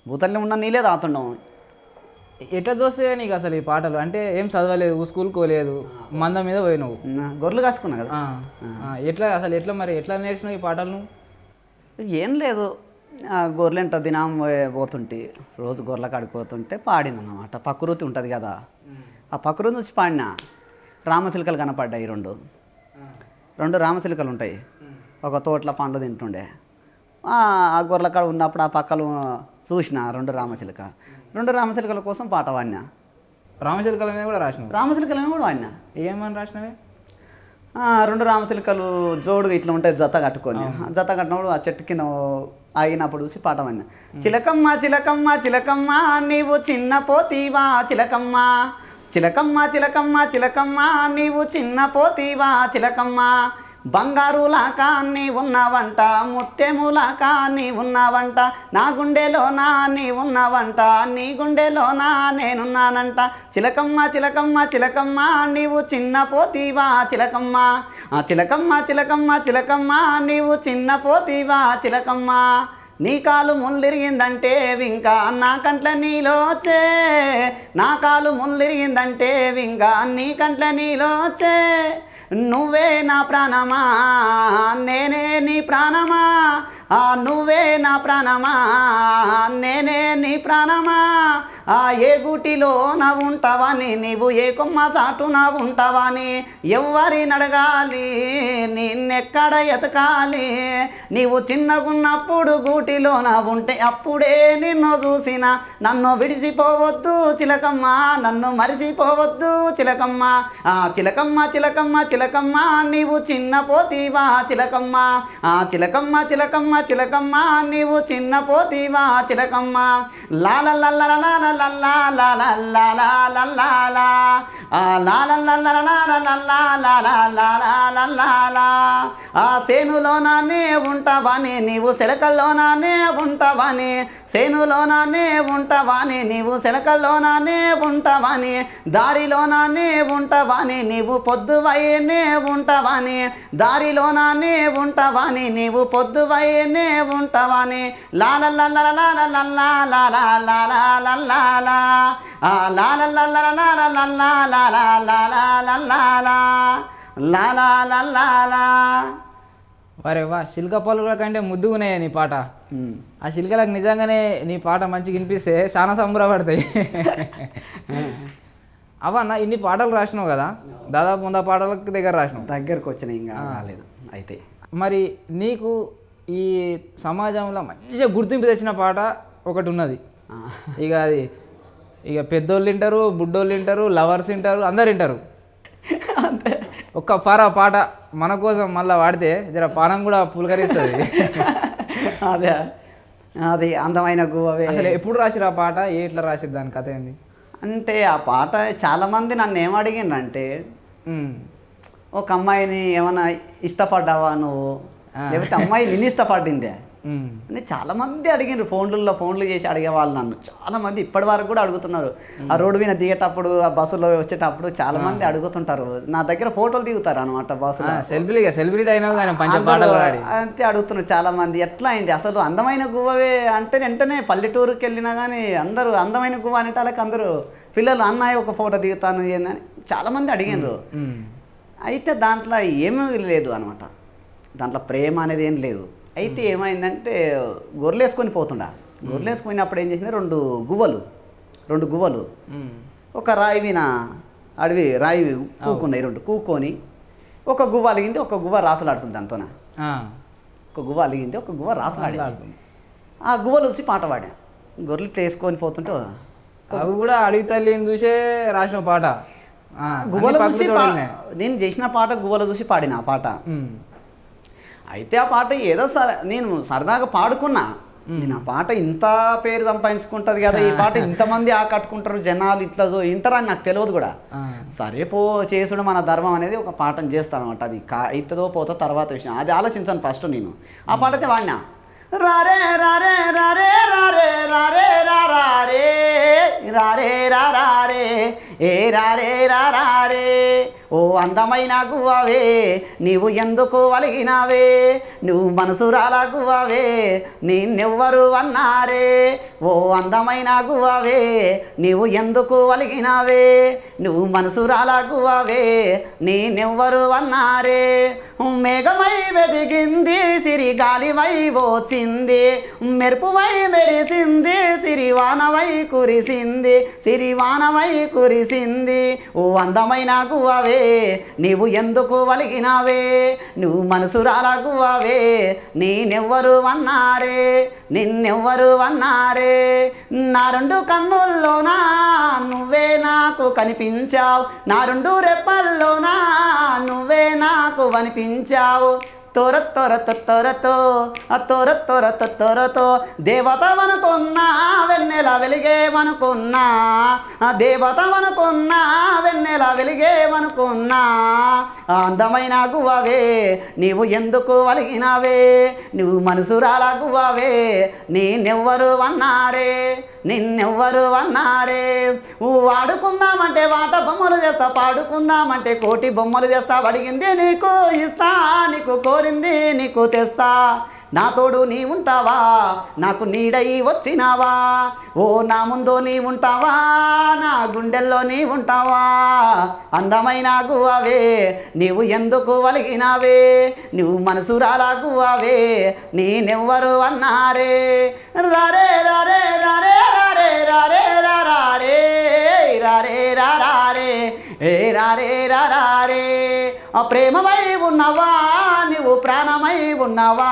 భూతల్లి ఉన్న నీళ్ళే తాగుతుండం ఎట్లా దోస్తాయో నీకు అసలు ఈ పాటలు అంటే ఏం చదవలేదు స్కూల్కి పోలేదు మంద మీద పోయినావు నా గొర్రెలు కాసుకున్నా కదా ఆ, ఆ, ఎట్లా అసలు ఎట్లా మరి ఎట్లా నేర్చినావు ఈ పాటలు నువ్వు ఏం లేదు ఆ గొర్రెంట దినం పోతుంటే రోజు గొర్రెల కాడికి పోతుంటే పాడిన అనమాట పకృతి ఉంటుంది కదా ఆ పకృతి నుంచి పాడిన రామచిలుకలు కనపడ్డాయి రెండు రెండు రామచిలుకలు ఉంటాయి ఒక తోటల పండ్లు తింటుండే ఆ ఆ గొర్రెల కాడ ఉన్నప్పుడు ఆ పక్కలు చూసిన రెండు రామచిలుక రెండు రామచిలుకల కోసం పాట పాడినా రామచిలకల మీద కూడా రాసినావు రామచిలుకలను కూడా పాడినా ఏమని రాసినవే ఆ, రెండు రామచిలుకలు జోడుగా ఇట్లా ఉంటాయి జత కట్టుకొని ఆ జత కట్టినప్పుడు ఆ చెట్టు కింద ఆగినప్పుడు చూసి పాట పాడిన చిలకమ్మ చిలకమ్మ చిలకమ్మ నీవు చిన్న పోతీవా చిలకమ్మ చిలకమ్మ చిలకమ్మ చిలకమ్మ నీవు చిన్న పోతీవా చిలకమ్మ బంగారులాకా నీ ఉన్నవంట ముత్యములాకా నీ ఉన్నవంట నా గుండెలోనా నీ ఉన్నవంట నీ గుండెలోనా నేనున్నానంట చిలకమ్మ చిలకమ్మ చిలకమ్మ నీవు చిన్న పోతీవా చిలకమ్మ ఆ చిలకమ్మ చిలకమ్మ చిలకమ్మ నీవు చిన్న పోతీవా చిలకమ్మ నీ కాలు ముళ్ళిరిగిందంటే వింకా నా కంట్ల నీలోచే నా కాలు ముళ్ళిరిగిందంటే వింకా నీ కంట్ల నీలోచే నువ్వే నా ప్రాణమా నేనే నీ ప్రాణమా ఆ నువ్వే నా ప్రాణమా నేనే నీ ప్రాణమా ఆ ఏ గుటిలో నా ఉంటావని నీవు ఏ కొమ్మ సాటు నా ఉంటావని ఎవ్వరి నడగాలి నిన్నెక్కడ ఎతకాలి నీవు చిన్నగున్నప్పుడు గూటిలో నా ఉంటే అప్పుడే నిన్ను చూసిన నన్ను విడిచిపోవద్దు చిలకమ్మ నన్ను మరిచిపోవద్దు చిలకమ్మ ఆ చిలకమ్మ చిలకమ్మ చిలకమ్మ నీవు చిన్న పోతీవా చిలకమ్మ ఆ చిలకమ్మ చిలకమ్మ చిలకమ్మ నీవు చిన్న పోతీవా చిలకమ్మ లాల లల్ల లాల లల్ల లాల లాల లల్ల ఆ లాల లల్ల లాల లల్ల లాల లాల లల్ల ఆ సేనులోనే ఉంటావని నీవు సెలకల్లోనే ఉంటావని సేనులోనే ఉంటావని నీవు సెలకల్లోనే ఉంటావని దారిలోనే ఉంటావని నీవు పొద్దువైనే ఉంటావని దారిలోనే ఉంటావని నీవు పొద్దువైనే ఉంటావని లాల లల్ల లాల లల్ల లాల లాల లల్ల ఆ లాల లల్ల లాల లల్ల లాల లాల లల్ల లాల లల్ల వరే వా శిల్క పలుకుల కంటే ముద్దుగున్నాయి నీ పాట ఆ శిల్కలకు నిజంగానే నీ పాట మంచిగా వినిపిస్తే చాలా సంబరపడతాయి అవన్న ఇన్ని పాటలు రాసినావు కదా దాదాపు వంద పాటలకు దగ్గర రాసినావు దగ్గరకు వచ్చినాయి ఇంకా రాలేదు అయితే మరి నీకు ఈ సమాజంలో మంచిగా గుర్తింపు తెచ్చిన పాట ఒకటి ఉన్నది ఆ. ఇక అది ఇక పెద్దోళ్ళు వింటారు బుడ్డోళ్ళు వింటారు లవర్స్ వింటారు అందరు వింటారు ఒక్క ఫారా పాట మన కోసం మళ్ళీ వాడితే జర పానం కూడా పులకరిస్తుంది అదే అది అందమైన గువ్వవే అసలు ఎప్పుడు రాసిరు ఆ పాట ఏ ఇట్లా రాసిరు దాని కథ ఏంది అంటే ఆ పాట చాలామంది నన్ను ఏం అడిగిండ్రంటే ఉమ్. ఒక అమ్మాయిని ఏమైనా ఇష్టపడ్డావా నువ్వు ఆ. లేకపోతే అమ్మాయి నిన్ను ఇష్టపడిందే ఉమ్. అని చాలా మంది అడిగినారు ఫోన్లలో ఫోన్లు చేసి అడిగేవాళ్ళు నన్ను చాలా మంది ఇప్పటి వరకు కూడా అడుగుతున్నారు ఆ రోడ్డు మీద దిగేటప్పుడు ఆ బస్సులో వచ్చేటప్పుడు చాలా మంది అడుగుతుంటారు నా దగ్గర ఫోటోలు దిగుతారు అనమాట ఆ, బస్సులో సెల్ఫీలు ఇక సెలబ్రిటీ అయినావు కానీ పంచ అందరూ పాటలు పాడి అంతే అడుగుతున్నారు చాలా మంది ఎట్లా అయింది అసలు అందమైన గువ్వవే అంటే వెంటనే పల్లెటూరుకి వెళ్ళినా కానీ అందరూ అందమైన గువ్వ అనేటాళ్ళకి అందరూ పిల్లలు అన్నయ్య ఒక ఫోటో దిగుతాను ఏందని చాలా మంది అడిగినారు ఉమ్. అయితే దాంట్లో ఏమీ లేదు అనమాట దాంట్లో ప్రేమ అనేది ఏం లేదు అయితే ఏమైందంటే గొర్రెలేసుకొని పోతుండా గొర్రెలేసుకున్నప్పుడు ఏం చేసిన రెండు గువ్వలు రెండు గువ్వలు ఉమ్. ఒక రాయి మీద అడవి రాయి కూకున్నాయి రెండు కూకొని ఒక గువ్వ అలిగింది ఒక గువ్వ రాసులాడుతుంది దాంతోన ఆ. ఒక గువ్వ అలిగింది ఒక గువ్వ రాసులాడింది మాట్లాడుతుంది. ఆ గువ్వలు చూసి పాట పాడా గొర్రెలు ఇట్లా వేసుకొని పోతుంటే అవి కూడా అడవి తల్లిని చూసే రాసిన పాట ఆ, అన్ని గువ్వలు చూసి ప్రకృతి పా- తోడనే. నేను చేసిన పాట గువ్వలు చూసి పాడిన ఆ పాట ఉమ్. అయితే ఆ పాట ఏదో సర నేను సరదాగా పాడుకున్నా నేను ఆ పాట ఇంత పేరు సంపాదించుకుంటది కదా ఈ పాట ఇంతమంది ఆకట్టుకుంటారు జనాలు ఇట్లా సో వింటారని నాకు తెలియదు కూడా ఆ. సరే పో చేసుడు మన ధర్మం అనేది ఒక పాటను చేస్తాను అనమాట అది కా అవుతుందో పోతో తర్వాత విషయం అది ఆలోచించాను ఫస్ట్ నేను ఆ పాట అయితే వాడినా రారే రారే రారే రారే రారే రారే రారే రారే రారే ఏ రారే రారే ఓ అందమైన గువ్వవే నీవు ఎందుకు వలిగినావే నువ్వు మనసు రాలా గువ్వవే నిన్నెవ్వరు అన్నారే ఓ అందమైన గువ్వవే నీవు ఎందుకు వలిగినావే నువ్వు మనసు రాలా గువ్వవే నేనెవ్వరు అన్నారే మేఘమై వెదిగింది సిరి గాలివై వచ్చింది మెరుపువై మెరిసింది సిరివానవై కురిసింది సిరివానవై కురిసింది ఓ అందమైన గువ్వవే నీవు ఎందుకు వలిగినావే నువ్వు మనసు రాలా గువ్వవే నేనెవ్వరు అన్నారే నిన్నెవ్వరు అన్నారే నా రెండు కన్నుల్లోనా నువ్వే నాకు కనిపించావు నా రెండు రెప్పల్లోనా నువ్వే నాకు అనిపించావు తొర తొర తొరతో ఆ తొర తొర తొరతో దేవత అనుకున్నా వెన్నెల వెలిగేమనుకున్నా ఆ దేవత అనుకున్నా వెన్నెల వెలిగేమనుకున్నా ఆ అందమైన గువ్వవే నీవు ఎందుకు వలిగినావే నువ్వు మనసు రాలా గువ్వవే నేనెవ్వరు అన్నారే నిన్నెవ్వరు అన్నారే వాడుకుందామంటే వాట బొమ్మలు చేస్తా పాడుకుందామంటే కోటి బొమ్మలు చేస్తా అడిగింది నీకు ఇస్తా నీకు కోరింది నీకు తెస్తా నా తోడు నీ ఉంటావా నాకు నీడై వచ్చినావా ఓ నా ముందు నీ ఉంటావా నా గుండెల్లో నీ ఉంటావా అందమైన గువ్వవే నీవు ఎందుకు వలిగినావే నువ్వు మనసు రాలా గువ్వవే నేనెవ్వరు అన్నారే రారే రారే రారే రారే రారే రారే రారే రారే ఏ రారే రారే ఆ ప్రేమమై ఉన్నవా నువ్వు ప్రాణమై ఉన్నవా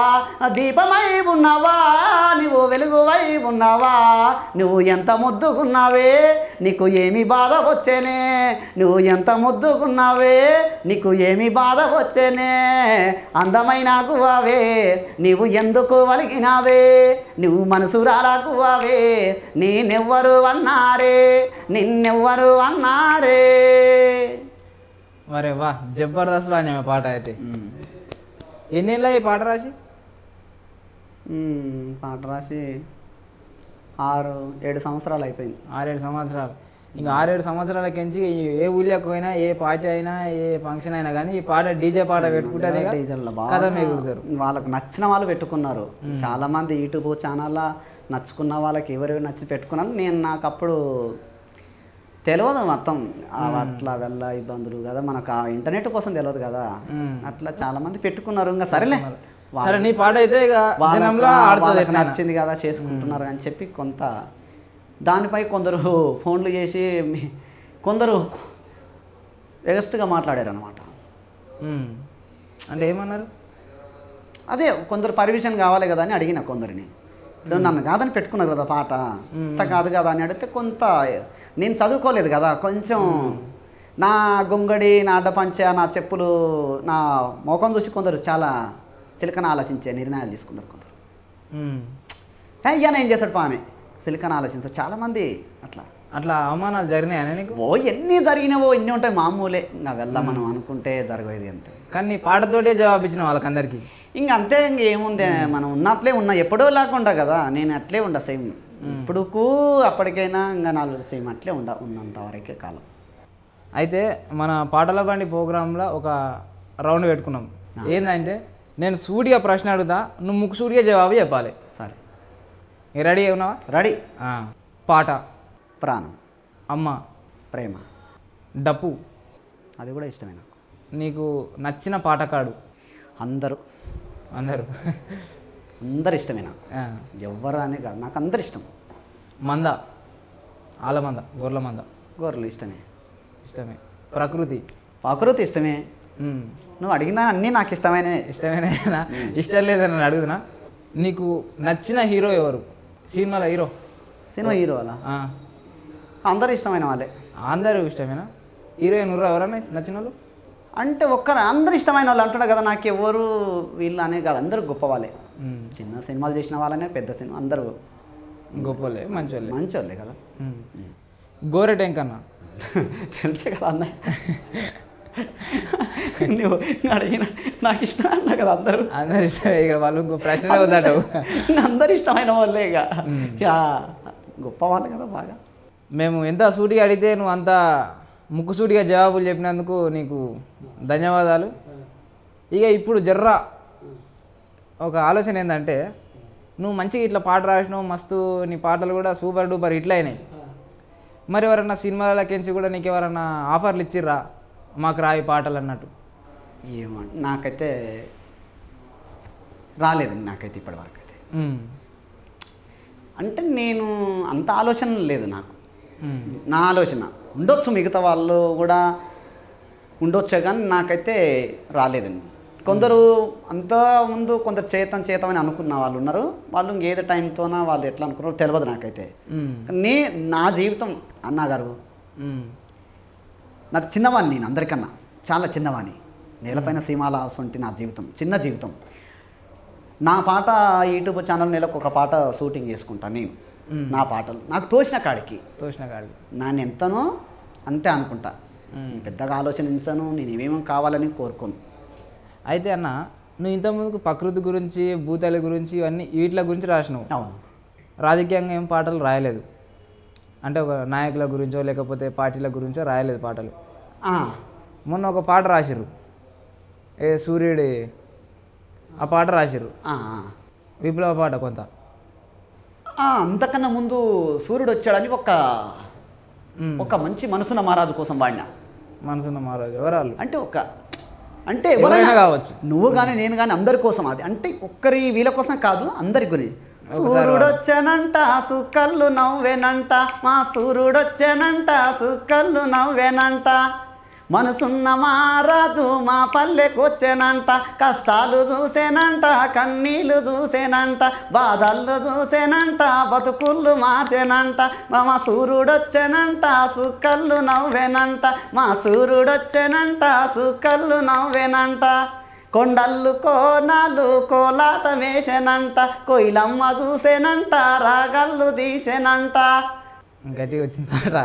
దీపమై ఉన్నవా నువ్వు వెలుగువై ఉన్నవా నువ్వు ఎంత ముద్దుకున్నావే నీకు ఏమి బాధ వచ్చేనే నువ్వు ఎంత ముద్దుకున్నావే నీకు ఏమి బాధ వచ్చేనే అందమైన గువ్వవే నీవు ఎందుకు వలిగినావే నువ్వు మనసు రాలా గువ్వవే నేనెవ్వరు అన్నారే నిన్నెవ్వరు అన్నారే మరి వా జబర్దస్త్ పాడినా పాట అయితే ఎన్నేళ్ళ ఈ పాట రాసి మ్మ్, పాట రాసి ఆరు ఏడు సంవత్సరాలు అయిపోయింది ఆరేడు సంవత్సరాలు ఇంకా ఆరేడు సంవత్సరాల కించి ఏ ఊళ్ళోకి పోయినా ఏ పార్టీ అయినా ఏ ఫంక్షన్ అయినా కానీ ఈ పాట డీజే పాట పెట్టుకుంటారు ఇక డీజేల్లో బాగా కథ మిగులుతారు వాళ్ళకు నచ్చిన వాళ్ళు పెట్టుకున్నారు చాలా మంది యూట్యూబ్ ఛానల్లో నచ్చుకున్న వాళ్ళకి ఎవరు నచ్చి పెట్టుకున్నారు నేను నాకు అప్పుడు తెలియదు మొత్తం ఆ అట్లా వెళ్ళ ఇబ్బందులు కదా మనకు ఆ ఇంటర్నెట్ కోసం తెలియదు కదా మ్మ్. అట్లా చాలా మంది పెట్టుకున్నారు ఇంకా సరేలే సరే నీ పాట అయితే ఇక వాళ్ళకు- జనంలో ఆ, ఆడుతుంది వాళ్ళకి ఎట్లయినా. నచ్చింది కదా చేసుకుంటున్నారు అని చెప్పి కొంత దానిపై కొందరు ఫోన్లు చేసి మీ- కొందరు ఎగస్ట్గా మాట్లాడారు అనమాట ఉమ్. అంటే ఏమన్నారు అదే కొందరు పర్మిషన్ కావాలి కదా అని అడిగిన కొందరిని ఇప్పుడు నన్ను కాదని పెట్టుకున్నారు కదా పాట ఇంత కాదు కదా అని అడిగితే కొంత నేను చదువుకోలేదు కదా కొంచెం నా గొంగడి నా అడ్డపంచ నా చెప్పులు నా ముఖం చూసి కొందరు చాలా చిలకన ఆలోచించే నిర్ణయాలు తీసుకున్నారు కొందరు ఉమ్. "ఏ, అయ్యా నేను చేశాడు పా అని చిలకన ఆలోచించారు చాలామంది అట్లా అట్లా అవమానాలు జరిగినాయా నీకు ఓ ఎన్ని జరిగినావో ఎన్ని ఉంటాయి మామూలే ఇంకా వెళ్ళ మనం అనుకుంటే జరగదు అంతే కానీ నీ పాటతోటే జవాబు ఇచ్చిన వాళ్ళకందరికీ ఇంక అంతే ఇంక ఏముంది మనం ఉన్నట్లే ఉన్నా ఎప్పుడో లేకుండా కదా నేను అట్లే ఉండ సేమ్ ఇప్పుడుకు అప్పటికైనా ఇంకా నాలుగు సేమ్ అట్లే ఉండ ఉన్నంత వరకే కాలం అయితే మన పాటల బండి ప్రోగ్రాంలో ఒక రౌండ్ పెట్టుకున్నాం ఏంటంటే నేను సూటిగా ప్రశ్న అడుగుతా నువ్వు ముక్కు సూటిగా జవాబు చెప్పాలి సరే ఇక రెడీ ఉన్నావా రెడీ ఆ. పాట ప్రాణం అమ్మ ప్రేమ డప్పు అది కూడా ఇష్టమే నాకు నీకు నచ్చిన పాటకాడు అందరూ అందరూ అందరు ఇష్టమే నాకు ఆ. ఎవ్వరు అని కాదు నాకు అందరు ఇష్టం మంద ఆల మంద గొర్రెల మంద గొర్రెలు ఇష్టమే ఇష్టమే ప్రకృతి ప్రకృతి ఇష్టమే ఉమ్. నువ్వు అడిగిన అన్నీ నాకు ఇష్టమైనవే ఇష్టమేనా ఇష్టం లేదని నేను అడుగుతున్నా నీకు నచ్చిన హీరో ఎవరు సినిమాలో హీరో సినిమా హీరో అలా ఆ. అందరు ఇష్టమైన వాళ్ళే అందరూ ఇష్టమేనా హీరోయిన్ ఉర్రా ఎవరన్నా నచ్చిన వాళ్ళు అంటే ఒక్కరు అందరు ఇష్టమైన వాళ్ళు అంటున్నారు కదా నాకు ఎవరు వీళ్ళు అనే కాదు అందరూ గొప్ప వాళ్ళే ఉమ్. చిన్న సినిమాలు చేసిన వాళ్ళనే పెద్ద సినిమా అందరూ గొప్పలే మంచి వాళ్ళే మంచి వాళ్ళే కదా ఉమ్. గోరెటెంకన్నా తెలుసే కదా అన్నయ్య నువ్వు అడిగిన నాకు ఇష్టం అన్నా కదా అందరూ అందరు ఇష్టమే ఇక వాళ్ళు ఇంకో ప్రశ్న వద్దట అందరు ఇష్టమైన వాళ్ళే ఇక యా, గొప్ప వాళ్ళు కదా బాగా మేము ఎంత సూటిగా అడిగితే నువ్వు అంత ముక్కుసూటిగా జవాబులు చెప్పినందుకు నీకు ధన్యవాదాలు ఇక ఇప్పుడు జర్ర ఒక ఆలోచన ఏంటంటే నువ్వు మంచిగా ఇట్లా పాట రాసినావు మస్తు నీ పాటలు కూడా సూపర్ డూపర్ హిట్లు అయినాయి మరి ఎవరన్నా సినిమాలకించి కూడా నీకు ఎవరన్నా ఆఫర్లు ఇచ్చిర్రా మాకు రాయి పాటలు అన్నట్టు ఏమో నాకైతే రాలేదు నాకైతే ఇప్పటివరకు అయితే ఉమ్. అంటే నేను అంత ఆలోచన లేదు నాకు ఉమ్. నా ఆలోచన ఉండొచ్చు మిగతా వాళ్ళు కూడా ఉండొచ్చు కానీ నాకైతే రాలేదండి కొందరు అంత ముందు కొందరు చేతం చేతం అని అనుకున్న వాళ్ళు ఉన్నారు వాళ్ళు ఇంకేదో టైంతోన వాళ్ళు ఎట్లా అనుకున్నారో తెలియదు నాకైతే ఉమ్. కానీ నే నా జీవితం అన్నగారు ఉమ్. నాది చిన్నవాణ్ణి నేను అందరికన్నా చాలా చిన్నవాణ్ణి నేలపైన సీమాల సొంటి నా జీవితం చిన్న జీవితం నా పాట యూట్యూబ్ ఛానల్ నెలకు ఒక పాట షూటింగ్ చేసుకుంటాను నేను మ్మ్. నా పాటలు నాకు తోచిన కాడికి తోసిన కాడికి నాన్న ఎంతనో అంతే అనుకుంటా మ్మ్. పెద్దగా ఆలోచించను నేను ఏమేమి కావాలని కోరుకోను అయితే అన్న నువ్వు ఇంతకుముందుకు ప్రకృతి గురించి భూతాల గురించి ఇవన్నీ వీటిల గురించి రాసినావు అవును రాజకీయంగా ఏం పాటలు రాయలేదు అంటే ఒక నాయకుల గురించో లేకపోతే పార్టీల గురించో రాయలేదు పాటలు ఆ, మొన్న ఒక పాట రాసిర్రు ఏ సూర్యుడి ఆ పాట రాసిర్రు ఆ, ఆ. విప్లవ పాట కొంత ఆ, అంతకన్నా ముందు సూర్యుడు వచ్చాడని ఒక మ్మ్. ఒక మంచి మనసున్న మహారాజు కోసం వాడినా మనసున్న మహారాజు ఎవరాళ్ళు అంటే ఒక అంటే ఎవరైనా ఎవరైనా కావచ్చు. నువ్వు కానీ నేను కానీ అందరి కోసం అది అంటే ఒక్కరి వీళ్ళ కోసం కాదు అందరి గురించి ఒకసారి సూర్యుడొచ్చానంట సుక్కళ్ళు నవ్వేనంట మా సూర్యుడొచ్చానంట సుక్కళ్ళు నవ్వేనంట మనసున్న మారాజు మా పల్లెకు వచ్చానంట కష్టాలు చూసేనంట కన్నీళ్ళు చూసేనంట బాధలు చూసేనంట బతుకుళ్ళు మార్చేనంట మా సూర్యుడొచ్చానంట సుక్కళ్ళు నవ్వేనంట మా సూర్యుడొచ్చానంట సుక్కళ్ళు నవ్వేనంట కొండల్లు కోనాలు కోలాట వేసెనంట కొయిలమ్మ చూసేనంట రాగళ్ళు తీసెనంట గట్టిగా వచ్చింది పాట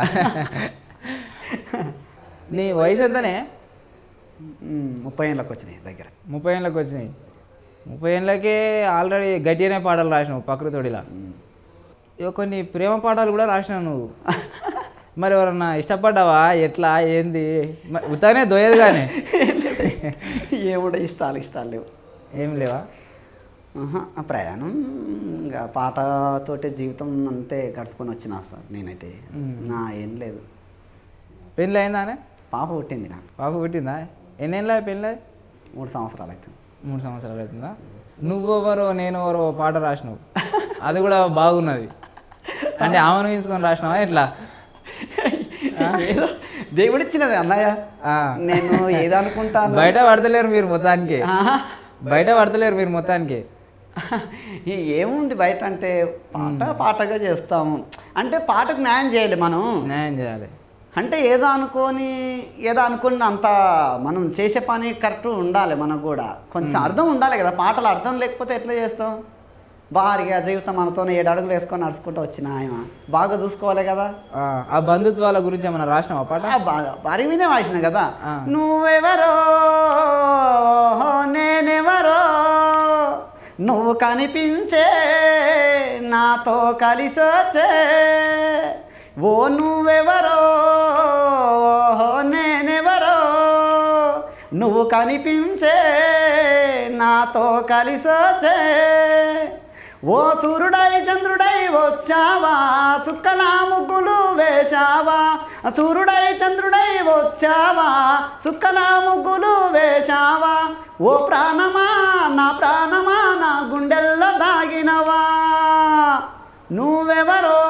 నీ వయసు ఎంతనే మ్మ్, ముప్పై ఏళ్ళకి వచ్చినాయి దగ్గర ముప్పై ఏళ్ళకి వచ్చినాయి ముప్పై ఏళ్ళకే ఆల్రెడీ గట్టిగానే పాటలు రాసినావు ప్రకృతోడిలా ఇక కొన్ని ప్రేమ పాటలు కూడా రాసినావు నువ్వు మరి ఎవరన్నా ఇష్టపడ్డావా ఎట్లా ఏంది మ- ఉత్తగానే దొయ్యదు కానీ ఏముడ ఇష్టాలు ఇష్టాలు లేవు ఏం లేవా ఆహా, ఆ ప్రయాణం ఇంకా పాటతోటే జీవితం అంతే గడుపుకొని వచ్చిన సార్ నేనైతే నా ఏం లేదు పెళ్ళి అయిందానే పాప పుట్టింది నాకు పాప పుట్టిందా ఎన్నేళ్ళ పెళ్ళి మూడు సంవత్సరాలు అవుతుంది మూడు సంవత్సరాలు అవుతుందా నువ్వెవరో నేను ఎవరో పాట రాసినావు అది కూడా బాగున్నది అంటే ఆమెను తీసుకొని రాసినావా ఎట్లా ఏదో దేవుడిచ్చినది అన్నయ్య ఆ. నేను ఏదనుకుంటాను బయట పడతలేరు మీరు మొత్తానికి ఆహా. బయట పడతలేరు మీరు మొత్తానికి ఈ ఏముంది బయట అంటే పాట పాటగా చేస్తాము అంటే పాటకు న్యాయం చేయాలి మనం న్యాయం చేయాలి అంటే ఏదో అనుకొని ఏదో అనుకుని అంత మనం చేసే పని కరెక్ట్ ఉండాలి మనకు కూడా కొంచెం అర్థం ఉండాలి కదా పాటలు అర్థం లేకపోతే ఎట్లా చేస్తాం భారీగా జీవితం మనతో ఏడు అడుగులు వేసుకొని నడుచుకుంటూ వచ్చిన ఆయన బాగా చూసుకోవాలి కదా ఆ, ఆ బంధుత్వాల గురించి ఏమైనా రాసినావా పాట ఆ బా- భారీ వినే వాసిన కదా ఆ. నువ్వెవరో నేనెవరో నువ్వు కనిపించే నాతో కలిసొచ్చే ఓ నువ్వెవరో నేనెవరో నువ్వు కనిపించే నాతో కలిసొచ్చే ఓ సూర్యుడై చంద్రుడై వచ్చావా సుక్కల ముగ్గులు వేశావా సూర్యుడై చంద్రుడై వచ్చావా సుక్కల ముగ్గులు వేశావా ఓ ప్రాణమా నా ప్రాణమా నా గుండెల్లో దాగినవా నువ్వెవరో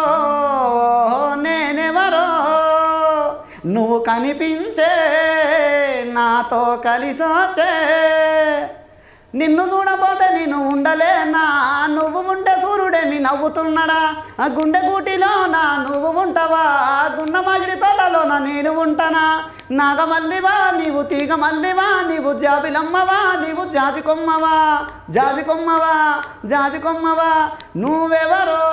నేనెవరో నువ్వు కనిపించే నాతో కలిసొచ్చే నిన్ను చూడబోతే నేను ఉండలేనా నువ్వు ఉంటే సూర్యుడేమి నవ్వుతున్నాడా ఆ గుండె గూటిలో నా నువ్వు ఉంటావా గుండె మాగిడి తోటలోన నేను ఉంటానా నాగమల్లివా నీవు తీగ మల్లివా నీవు జాబిలమ్మవా నీవు జాజి కొమ్మవా జాజి కొమ్మవా జాజి కొమ్మవా నువ్వెవరో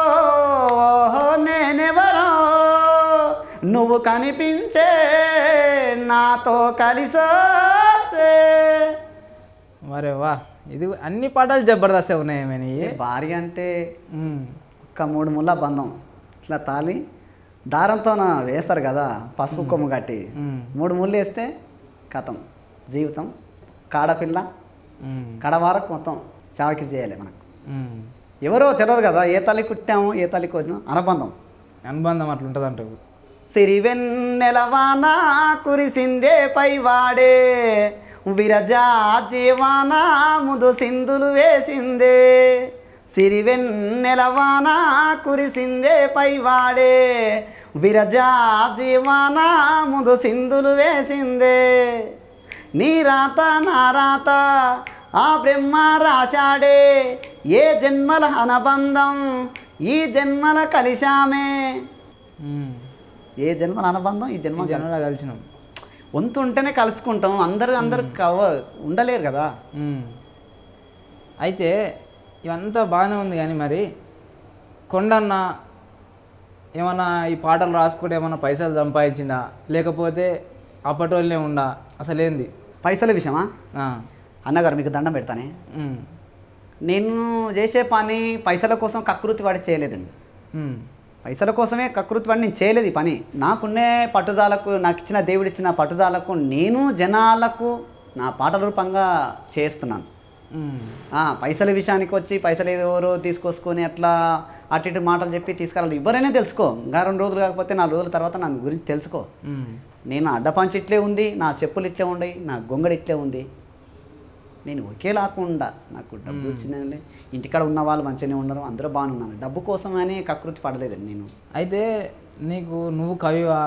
నేనెవరో నువ్వు కనిపించే నాతో కలిసొచ్చే మరే వా ఇది అన్ని పాటలు జబర్దస్త్ ఉన్నాయి ఏమని భార్య అంటే ఒక మూడు ముళ్ళ బంధం ఇట్లా తాలి దారంతో వేస్తారు కదా పసుపు కొమ్ము కట్టి మ్మ్. మూడు ముళ్ళు వేస్తే కథం జీవితం కాడపిల్ల మ్మ్. కడ వరకు మొత్తం చావకి చేయాలి మనకు మ్మ్. ఎవరో తెలియదు కదా ఏ తల్లి కుట్టాము ఏ తల్లికి వచ్చినా అనుబంధం అనుబంధం అట్లా ఉంటుంది అంటావు సిరివెన్నెలవాన కురిసిందే పైవాడే విరజా జీవాన ముదు సింధులు వేసిందే సిరివెన్నెలవాన కురిసిందే పైవాడే విరజా జీవాన ముదు సింధులు వేసిందే నీ రాత నా రాత ఆ బ్రహ్మ రాశాడే ఏ జన్మల అనుబంధం ఈ జన్మల కలిశామే మ్మ్. ఏ జన్మల అనుబంధం ఈ ఈ జన్మ జనంలో కలిసినాం వంతు ఉంటేనే కలుసుకుంటాం అందరు అందరు కవ ఉండలేరు కదా మ్మ్. అయితే ఇవంతా బాగానే ఉంది కానీ మరి కొండన్న ఏమన్నా ఈ పాటలు రాసుకుంటే ఏమన్నా పైసలు సంపాదించిందా లేకపోతే అప్పటోళ్ళనే ఉండా అసలేంది పైసల విషయమా ఆ. అన్నగారు మీకు దండం పెడతానే మ్మ్. నేను చేసే పని పైసల కోసం కకృతి వాడి చేయలేదండి మ్మ్. పైసల కోసమే కకృతి వాడి నేను చేయలేదు ఈ పని నాకున్నే పట్టుజాలకు నాకు ఇచ్చిన దేవుడు ఇచ్చిన పట్టుజాలకు నేను జనాలకు నా పాటల రూపంగా చేస్తున్నాను మ్మ్. ఆ, పైసల విషయానికి వచ్చి పైసలు ఎవరో తీసుకొసుకొని అట్లా అటు ఇటు మాటలు చెప్పి తీసుకురాలి ఎవరైనా తెలుసుకో ఇంకా రెండు రోజులు కాకపోతే నాలుగు రోజుల తర్వాత నా గురించి తెలుసుకో మ్మ్. నేను అడ్డపంచి ఇట్లే ఉంది నా చెప్పులు ఇట్లే ఉన్నాయి నా గొంగడి ఇట్లే ఉంది నేను ఒకేలాకుండా నాకు డబ్బు వచ్చిందని ఇంటికాడ ఉన్న వాళ్ళు మంచిగానే ఉన్నారు అందరూ బాగున్నాను డబ్బు కోసమని కకృతి పడలేదండి నేను అయితే నీకు నువ్వు కవివా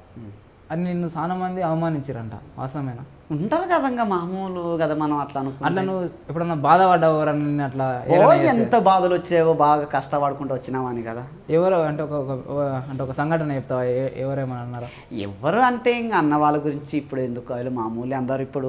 అని నిన్ను చాలా మంది అవమానించారంట వాస్తవమేనా ఉంటారు కదంగా మామూలు కదా మనం అట్లా అనుకుంటే. అట్లా నువ్వు ఎప్పుడన్నా బాధపడ్డావు ఎవరన్నా నిన్ను అట్లా ఓ ఏలన చేస్తే? ఎంత బాధలు వచ్చావో బాగా కష్టపడుకుంటూ వచ్చినామని కదా ఎవరు అంటే ఒక ఒక- ఒక- అంటే ఒక సంఘటన చెప్తావా ఏ- ఎవరేమని అన్నారా ఎవరు అంటే ఇంకా అన్న వాళ్ళ గురించి ఇప్పుడు ఎందుకు వాళ్ళు మామూలు అందరు ఇప్పుడు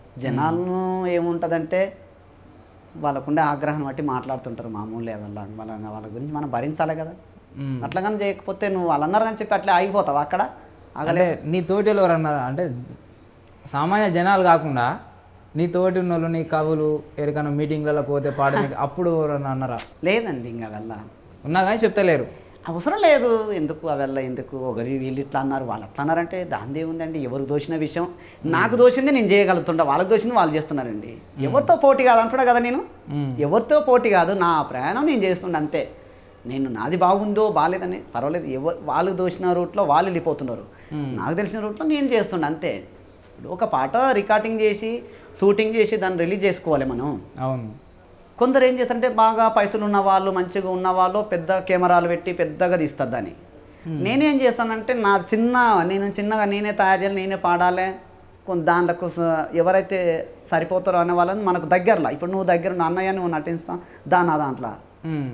జనాలను ఏముంటుందంటే వాళ్ళకుండే ఆగ్రహం బట్టి మాట్లాడుతుంటారు మామూలే వాళ్ళ వాళ్ళ వాళ్ళ గురించి మనం భరించాలి కదా మ్మ్. అట్లా కానీ చేయకపోతే నువ్వు వాళ్ళు అన్నారు అని చెప్పి అట్లా ఆగిపోతావు అక్కడ అంటే నీ తోటి వాళ్ళు ఎవరు అన్నారా అంటే జ- సామాన్య జనాలు కాకుండా నీ తోటి ఉన్న వాళ్ళు నీ కవులు ఎక్కడికైనా మీటింగ్లలో పోతే పాడడానికి అప్పుడు ఎవరన్నా అన్నారా లేదండి ఇంకా వెళ్ళ ఉన్నా కానీ చెప్తలేరు అవసరం లేదు ఎందుకు అవెల్ల ఎందుకు ఒకరి వీళ్ళు ఇట్లా అన్నారు వాళ్ళు అట్లా అన్నారంటే దాని ఏముందండి ఎవరు దోచిన విషయం నాకు దోచింది నేను చేయగలుగుతుంటా వాళ్ళకి దోచింది వాళ్ళు చేస్తున్నారండి ఎవరితో పోటీ కాదు అంటున్నా కదా నేను మ్మ్. ఎవరితో పోటీ కాదు నా ప్రయాణం నేను చేస్తుండే అంతే నేను నాది బాగుందో బాగాలేదని పర్వాలేదు ఎవరు వాళ్ళు దోచిన రూట్లో వాళ్ళు వెళ్ళిపోతున్నారు నాకు తెలిసిన రూట్లో నేను చేస్తుండే అంతే ఇప్పుడు ఒక పాట రికార్డింగ్ చేసి షూటింగ్ చేసి దాన్ని రిలీజ్ చేసుకోవాలి మనం అవును కొందరు ఏం చేస్తారంటే బాగా పైసలు ఉన్న వాళ్ళు మంచిగా ఉన్న వాళ్ళు పెద్ద కెమెరాలు పెట్టి పెద్దగా తీస్తారు దాన్ని నేనేం చేస్తానంటే నా చిన్న నేను చిన్నగా నేనే తయారు చేయాలి నేనే పాడాలి కొంత దాంట్లో స- ఎవరైతే సరిపోతారో అనే వాళ్ళని మనకు దగ్గరలో ఇప్పుడు నువ్వు దగ్గర ఉన్న అన్నయ్య నువ్వు నటిస్తా దాని ఆ దాంట్లో మ్మ్.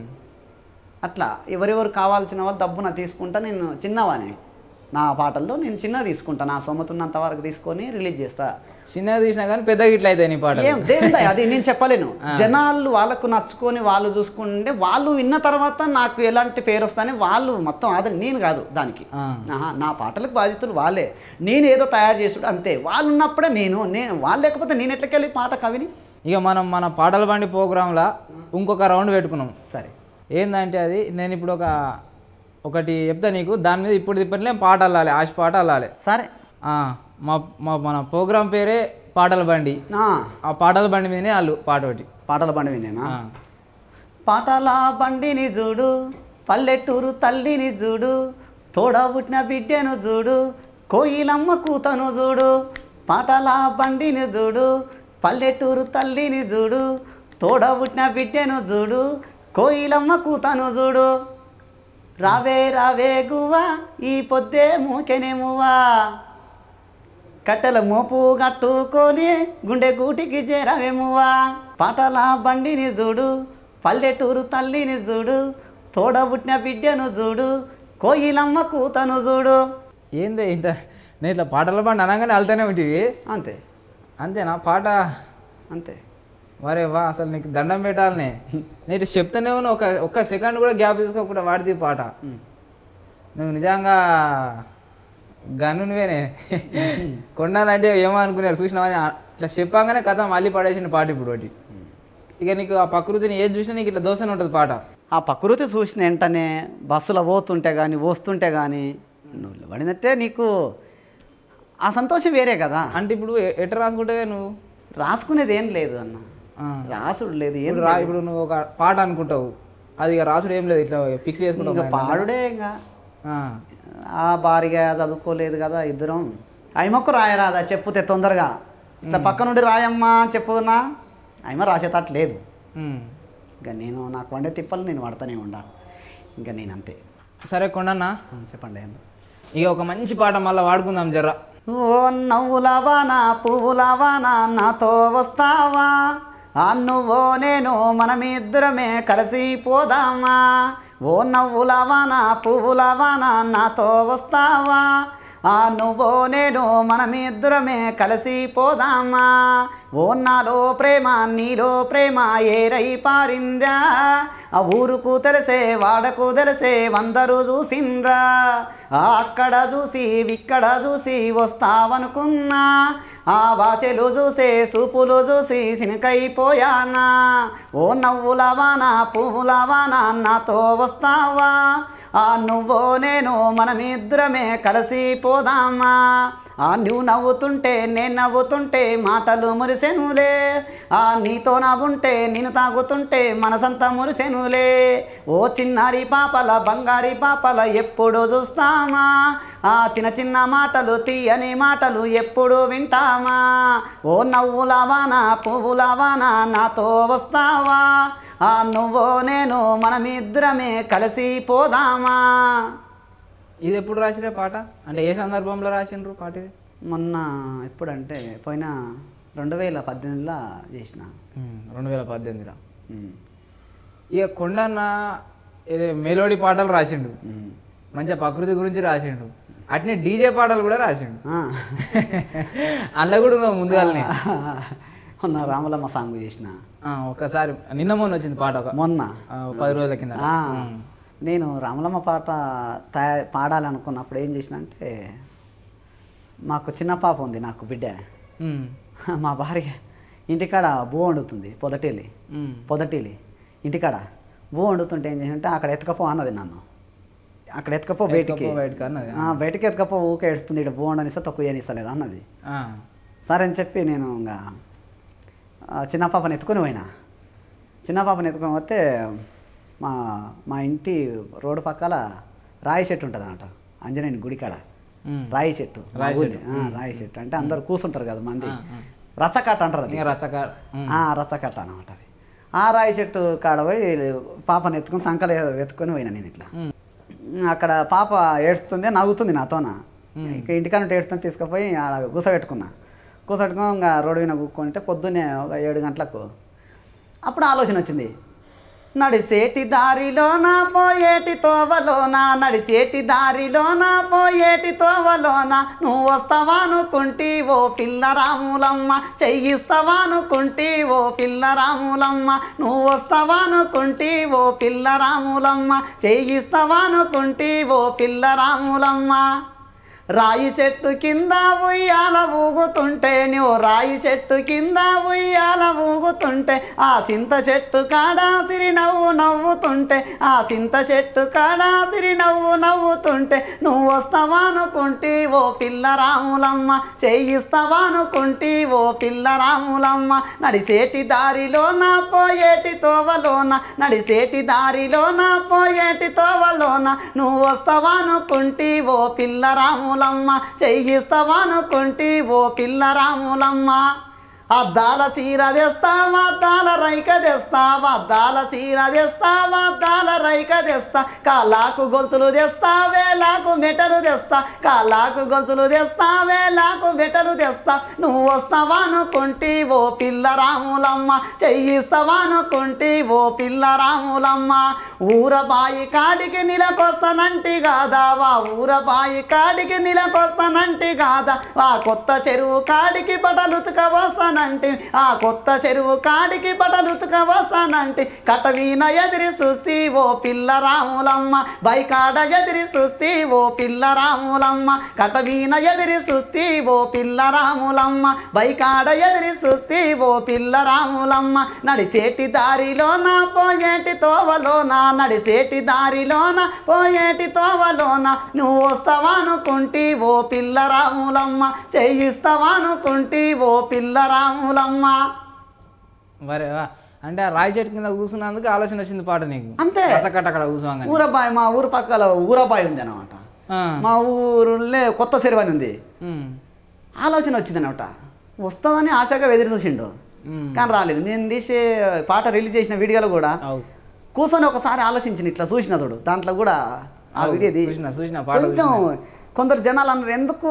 అట్లా ఎవరెవరు కావాల్సిన వాళ్ళు డబ్బున తీసుకుంటా నేను చిన్నవాని నా పాటల్లో నేను చిన్నగా తీసుకుంటా నా సొమ్మతున్నంత వరకు తీసుకొని రిలీజ్ చేస్తా చిన్నగా తీసినా కానీ పెద్దగా ఇట్లా అవుతాయి నీ పాటలు ఏం దేనిదా అది నేను చెప్పలేను జనాలు వాళ్ళకు నచ్చుకొని వాళ్ళు చూసుకుంటే వాళ్ళు విన్న తర్వాత నాకు ఎలాంటి పేరు వస్తాయని వాళ్ళు మొత్తం అదే నేను కాదు దానికి ఆ. ఆహా, నా పాటలకు బాధితులు వాళ్ళే నేను ఏదో తయారు చేసుడు అంతే వాళ్ళు ఉన్నప్పుడే నేను నేను వాళ్ళు లేకపోతే నేను ఎట్లకెళ్ళి పాట కవిని ఇక మనం మన పాటల బండి ప్రోగ్రాంలో ఇంకొక రౌండ్ పెట్టుకున్నాం సరే ఏందంటే అది నేను ఇప్పుడు ఒక ఒకటి చెప్తా నీకు దాని మీద ఇప్పుడు తిప్పట్లే పాట అల్లాలి ఆశ పాట అల్లాలి సరే ఆ, మా మా మన ప్రోగ్రాం పేరే పాటల బండి ఆ, ఆ పాటల బండి మీదనే వాళ్ళు పాట ఒకటి పాటల బండి వినేనా ఆ. పాటల బండిని చూడు పల్లెటూరు తల్లిని చూడు తోడ పుట్టిన బిడ్డను చూడు కోయిలమ్మ కూతను చూడు పాటల బండిని చూడు పల్లెటూరు తల్లిని చూడు తోడ పుట్టిన బిడ్డను చూడు కోయిలమ్మ కూతను చూడు రావే రావే గువ్వా ఈ పొద్దే మూకెనేమువా కట్టెల మోపు కట్టుకొని గుండె గూటికి చేరవేమువా పాటల బండిని చూడు పల్లెటూరు తల్లిని చూడు తోడబుట్టిన బిడ్డను చూడు కోయిలమ్మ కూతను చూడు ఏందే ఇంత నేను ఇట్లా పాటల బండి అనగానే వెళ్తానే ఉంటుంది అంతే అంతేనా పాట అంతే వరే వా అసలు నీకు దండం పెట్టాలనే నేను చెప్తానే ఉన్నా ఒక ఒక్క సెకండ్ కూడా గ్యాప్ తీసుకోకుండా వాడితే పాట నువ్వు నిజంగా గనునివేనే కొండాలంటే ఏమో అనుకున్నారు చూసినావని ఆ- ఇట్లా చెప్పంగానే కథ మళ్ళీ పడేసిన పాట ఇప్పుడు ఒకటి ఇక నీకు ఆ ప్రకృతిని ఏది చూసినా నీకు ఇట్లా దోశనే ఉంటుంది పాట ఆ ప్రకృతి చూసిన వెంటనే బస్సులో పోతుంటే కానీ వస్తుంటే కానీ నువ్వు పడినట్టే నీకు ఆ సంతోషం వేరే కదా అంటే ఇప్పుడు ఎ- ఎట్ట రాసుకుంటావే నువ్వు రాసుకునేది ఏం లేదు అన్న ఆ. రాసుడు లేదు ఏం ఇప్పుడు రా ఇప్పుడు నువ్వు ఒక పాట అనుకుంటావు అది ఇక రాసుడు ఏం లేదు ఇట్లా ఫిక్స్ చేసుకుంటావు ఇంకా మైండ్లో. పాడుడే ఇంకా ఆ. ఆ భారీగా చదువుకోలేదు కదా ఇద్దరం అయిమొక్క రాయరాదా చెప్పుతే తొందరగా ఇట్లా పక్క నుండి రాయమ్మా చెప్పునా అయిమ రాసేటట్టు లేదు ఉమ్. ఇంకా నేను నాకు వండే తిప్పలు నేను వాడుతూనే ఉండా ఇంకా నేను అంతే సరే కొండన్నా ఆ, చెప్పండి ఏం ఇక ఒక మంచి పాట మళ్ళీ వాడుకుందాం జర్రా ఓ నవ్వులవానా పువ్వులవానా నాతో వస్తావా ఆ నువ్వో నేను మనమిద్దరమే కలిసి పోదామా ఓ నవ్వులవానా పువ్వులవానా నాతో వస్తావా ఆ నువ్వో నేను మనమిద్దరమే కలిసి పోదామా ఓ నాలో ప్రేమ నీలో ప్రేమ ఏరై పారిందా ఆ ఊరుకు తెలిసే వాడకు తెలిసే వందరు చూసిండ్రా ఆ అక్కడ చూసి ఇక్కడ చూసి వస్తావనుకున్నా ఆ భాషలు చూసే సూపులు చూసి సినకైపోయానా ఓ నవ్వుల వాన పువ్వుల వాన నాతో వస్తావా ఆ నువ్వో నేను మనమిద్దరమే కలిసి పోదామా ఆ నువ్వు నవ్వుతుంటే నేను నవ్వుతుంటే మాటలు మురిసెనులే ఆ నీతో నవ్వుంటే నేను తాగుతుంటే మనసంతా మురిసెనులే ఓ చిన్నారి పాపల బంగారి పాపల ఎప్పుడు చూస్తామా ఆ చిన్న చిన్న మాటలు తీయని మాటలు ఎప్పుడు వింటామా ఓ నవ్వుల వాన పువ్వుల వాన నాతో వస్తావా ఆ నువ్వో నేను మనమిద్దరమే కలిసి పోదామా ఇది ఎప్పుడు రాసిరే పాట అంటే ఏ సందర్భంలో రాసిండ్రు పాట ఇది మొన్న ఎప్పుడంటే పోయిన రెండు వేల పద్దెనిమిదిలో చేసిన ఉమ్, రెండు వేల పద్దెనిమిదిలో ఉమ్, ఇక కొండన్న ఏ మెలోడీ పాటలు రాసిండు ఉమ్. మంచిగా ప్రకృతి గురించి రాసిండు అట్నే డీజే పాటలు కూడా రాసిండు ఆ. అందులో కూడా ఉన్నావు ముందుగానే మొన్న రాములమ్మ సాంగ్ చేసిన ఆ, ఒక్కసారి నిన్న మొన్న వచ్చింది పాట ఒక మొన్న ఆ, పది రోజుల కింద ఆ, నేను రామలమ్మ పాట తయా పాడాలనుకున్నప్పుడు ఏం చేసిన అంటే మాకు చిన్న పాప ఉంది నాకు బిడ్డ ఉమ్, మా భార్య ఇంటికాడ బూ వండుతుంది పొదటిల్లి ఉమ్, పొదటిల్లి ఇంటికాడ బూ వండుతుంటే ఏం చేసినంటే అక్కడ ఎత్తుకపో అన్నది నన్ను అక్కడ ఎత్తుకపో బయటికి ఎత్తుకపో బయటికి అన్నది. ఆ, బయటికి ఎత్తుకపో ఊకే ఏడుస్తుంది ఇక్కడ బూ వండనిస్తే తక్కువ ఏనిస్తలేదు అన్నది ఆ, సరే అని చెప్పి నేను ఇంకా ఆ చిన్న పాపని ఎత్తుకొని పోయినా చిన్న పాపని ఎత్తుకొని పోతే మా మా ఇంటి రోడ్డు పక్కల రాయి చెట్టు ఉంటుంది అన్నమాట ఆంజనేయుని గుడి కాడ ఉమ్. రాయి చెట్టు మా రాయి ఊరి- చెట్టు. ఆ, రాయి చెట్టు అంటే అందరు కూర్చుంటారు కదా మంది ఆ, ఆ. రచ్చకట్ట అంటారు అది ఇంకా రచ్చక ఉమ్, ఆ, రచ్చకట్ట అనమాట అది ఆ రాయి చెట్టు కాడ పోయి పాపని ఎత్తుకొని సంకలు ఎత్తుకొని పోయినా నేను ఇట్లా ఉమ్, అక్కడ పాప ఏడుస్తుంది నవ్వుతుంది నాతోన ఇక ఇంటికాడ నుండి ఏడుస్తుంది తీసుకుపోయి ఆడ కూసబెట్టుకున్నా కూసబెట్టుకుని ఇంకా రోడ్డు మీద కూకుంటే పొద్దున్నే ఒక ఏడు గంటలకు అప్పుడు ఆలోచన వచ్చింది నడిసేటి దారిలోన పోయేటి తోవలోన నడిసేటి దారిలోన పోయేటి తోవలోన నువ్వు వస్తావానుకుంటి ఓ పిల్ల రాములమ్మ చెయ్యిస్తావానుకుంటి ఓ పిల్ల రాములమ్మ నువ్వు వస్తావానుకుంటి ఓ పిల్ల రాములమ్మ చెయ్యిస్తావానుకుంటి ఓ పిల్ల రాములమ్మ రాయి చెట్టు కింద ఉయ్యాల ఊగుతుంటే నువ్వు రాయి చెట్టు కింద ఉయ్యాల ఊగుతుంటే ఆ సింత చెట్టు కాడ సిరి నవ్వు నవ్వుతుంటే ఆ సింత చెట్టు కాడ సిరి నవ్వు నవ్వుతుంటే నువ్వు వస్తావానుకుంటి ఓ పిల్ల రాములమ్మ చేయిస్తావానుకుంటి ఓ పిల్ల రాములమ్మ నడిసేటి దారిలోన పోయేటి తోవలోన నడిసేటి దారిలోన పోయేటి తోవలోన నువ్వు వస్తావానుకుంటి ఓ పిల్ల రాములమ్మ చెయ్యిస్తావానుకుంటి ఓ పిల్ల రాములమ్మ అద్దాల సీర తెస్తావా అద్దాల రైక తెస్తావా అద్దాల సీర తెస్తావా అద్దాల రైక తెస్తా కాలాకు గొలుసులు తెస్తా వేలాకు మెటలు తెస్తా కాలాకు గొలుసులు తెస్తా వేలాకు మెటలు తెస్తా నువ్వు వస్తావానుకుంటి ఓ పిల్ల రాములమ్మ చెయ్యిస్తావానుకుంటి ఓ పిల్ల రాములమ్మ ఊరబాయి కాడికి నిలకొస్తానంటి కాదా వా ఊరబాయి కాడికి నిలకొస్తానంటి కాదా వా కొత్త చెరువు కాడికి బట్టలుతుక వస్తానంటి వస్తానంటే ఆ కొత్త చెరువు కాడికి బట్టలు ఉతుక వస్తానంటే కటవీన ఎదిరి చూస్తే ఓ పిల్ల రాములమ్మ బైకాడ ఎదిరి చూస్తే ఓ పిల్ల రాములమ్మ కటవీన ఎదిరి చూస్తే ఓ పిల్ల రాములమ్మ బైకాడ ఎదిరి చూస్తే ఓ పిల్ల రాములమ్మ నడిచేటి దారిలోన పోయేటి తోవలోన నడిచేటి దారిలోన పోయేటి తోవలోన నువ్వు వస్తావనుకుంటి ఓ పిల్ల రాములమ్మ చేయిస్తావనుకుంటి ఓ పిల్ల రాములమ్మ మరి వా. అంటే ఆ రాయి చెట్టు కింద కూర్చున్నందుకు ఆలోచన వచ్చింది పాట నీకు అంతే. కట్ట అక్కడ కూర్చోగానే ఊరబాయి మా ఊరు పక్కల ఊరబాయి ఉంది అనమాట ఆ. మా ఊరులో కొత్త చెరువు అని ఉంది ఉమ్. ఆలోచన వచ్చింది అనమాట వస్తుందని ఆశగా ఎదురు చూసిండు ఉమ్. కానీ రాలేదు నేను తీసే పాట రిలీజ్ చేసిన వీడియోలో కూడా అవు కూర్చొని ఒకసారి ఆలోచించిన ఇట్లా చూసిన చూడు దాంట్లో కూడా ఆ అవు, వీడియోది చూసిన, చూసిన, పాట కొంచెం కొందరు జనాలు అన్నారు ఎందుకు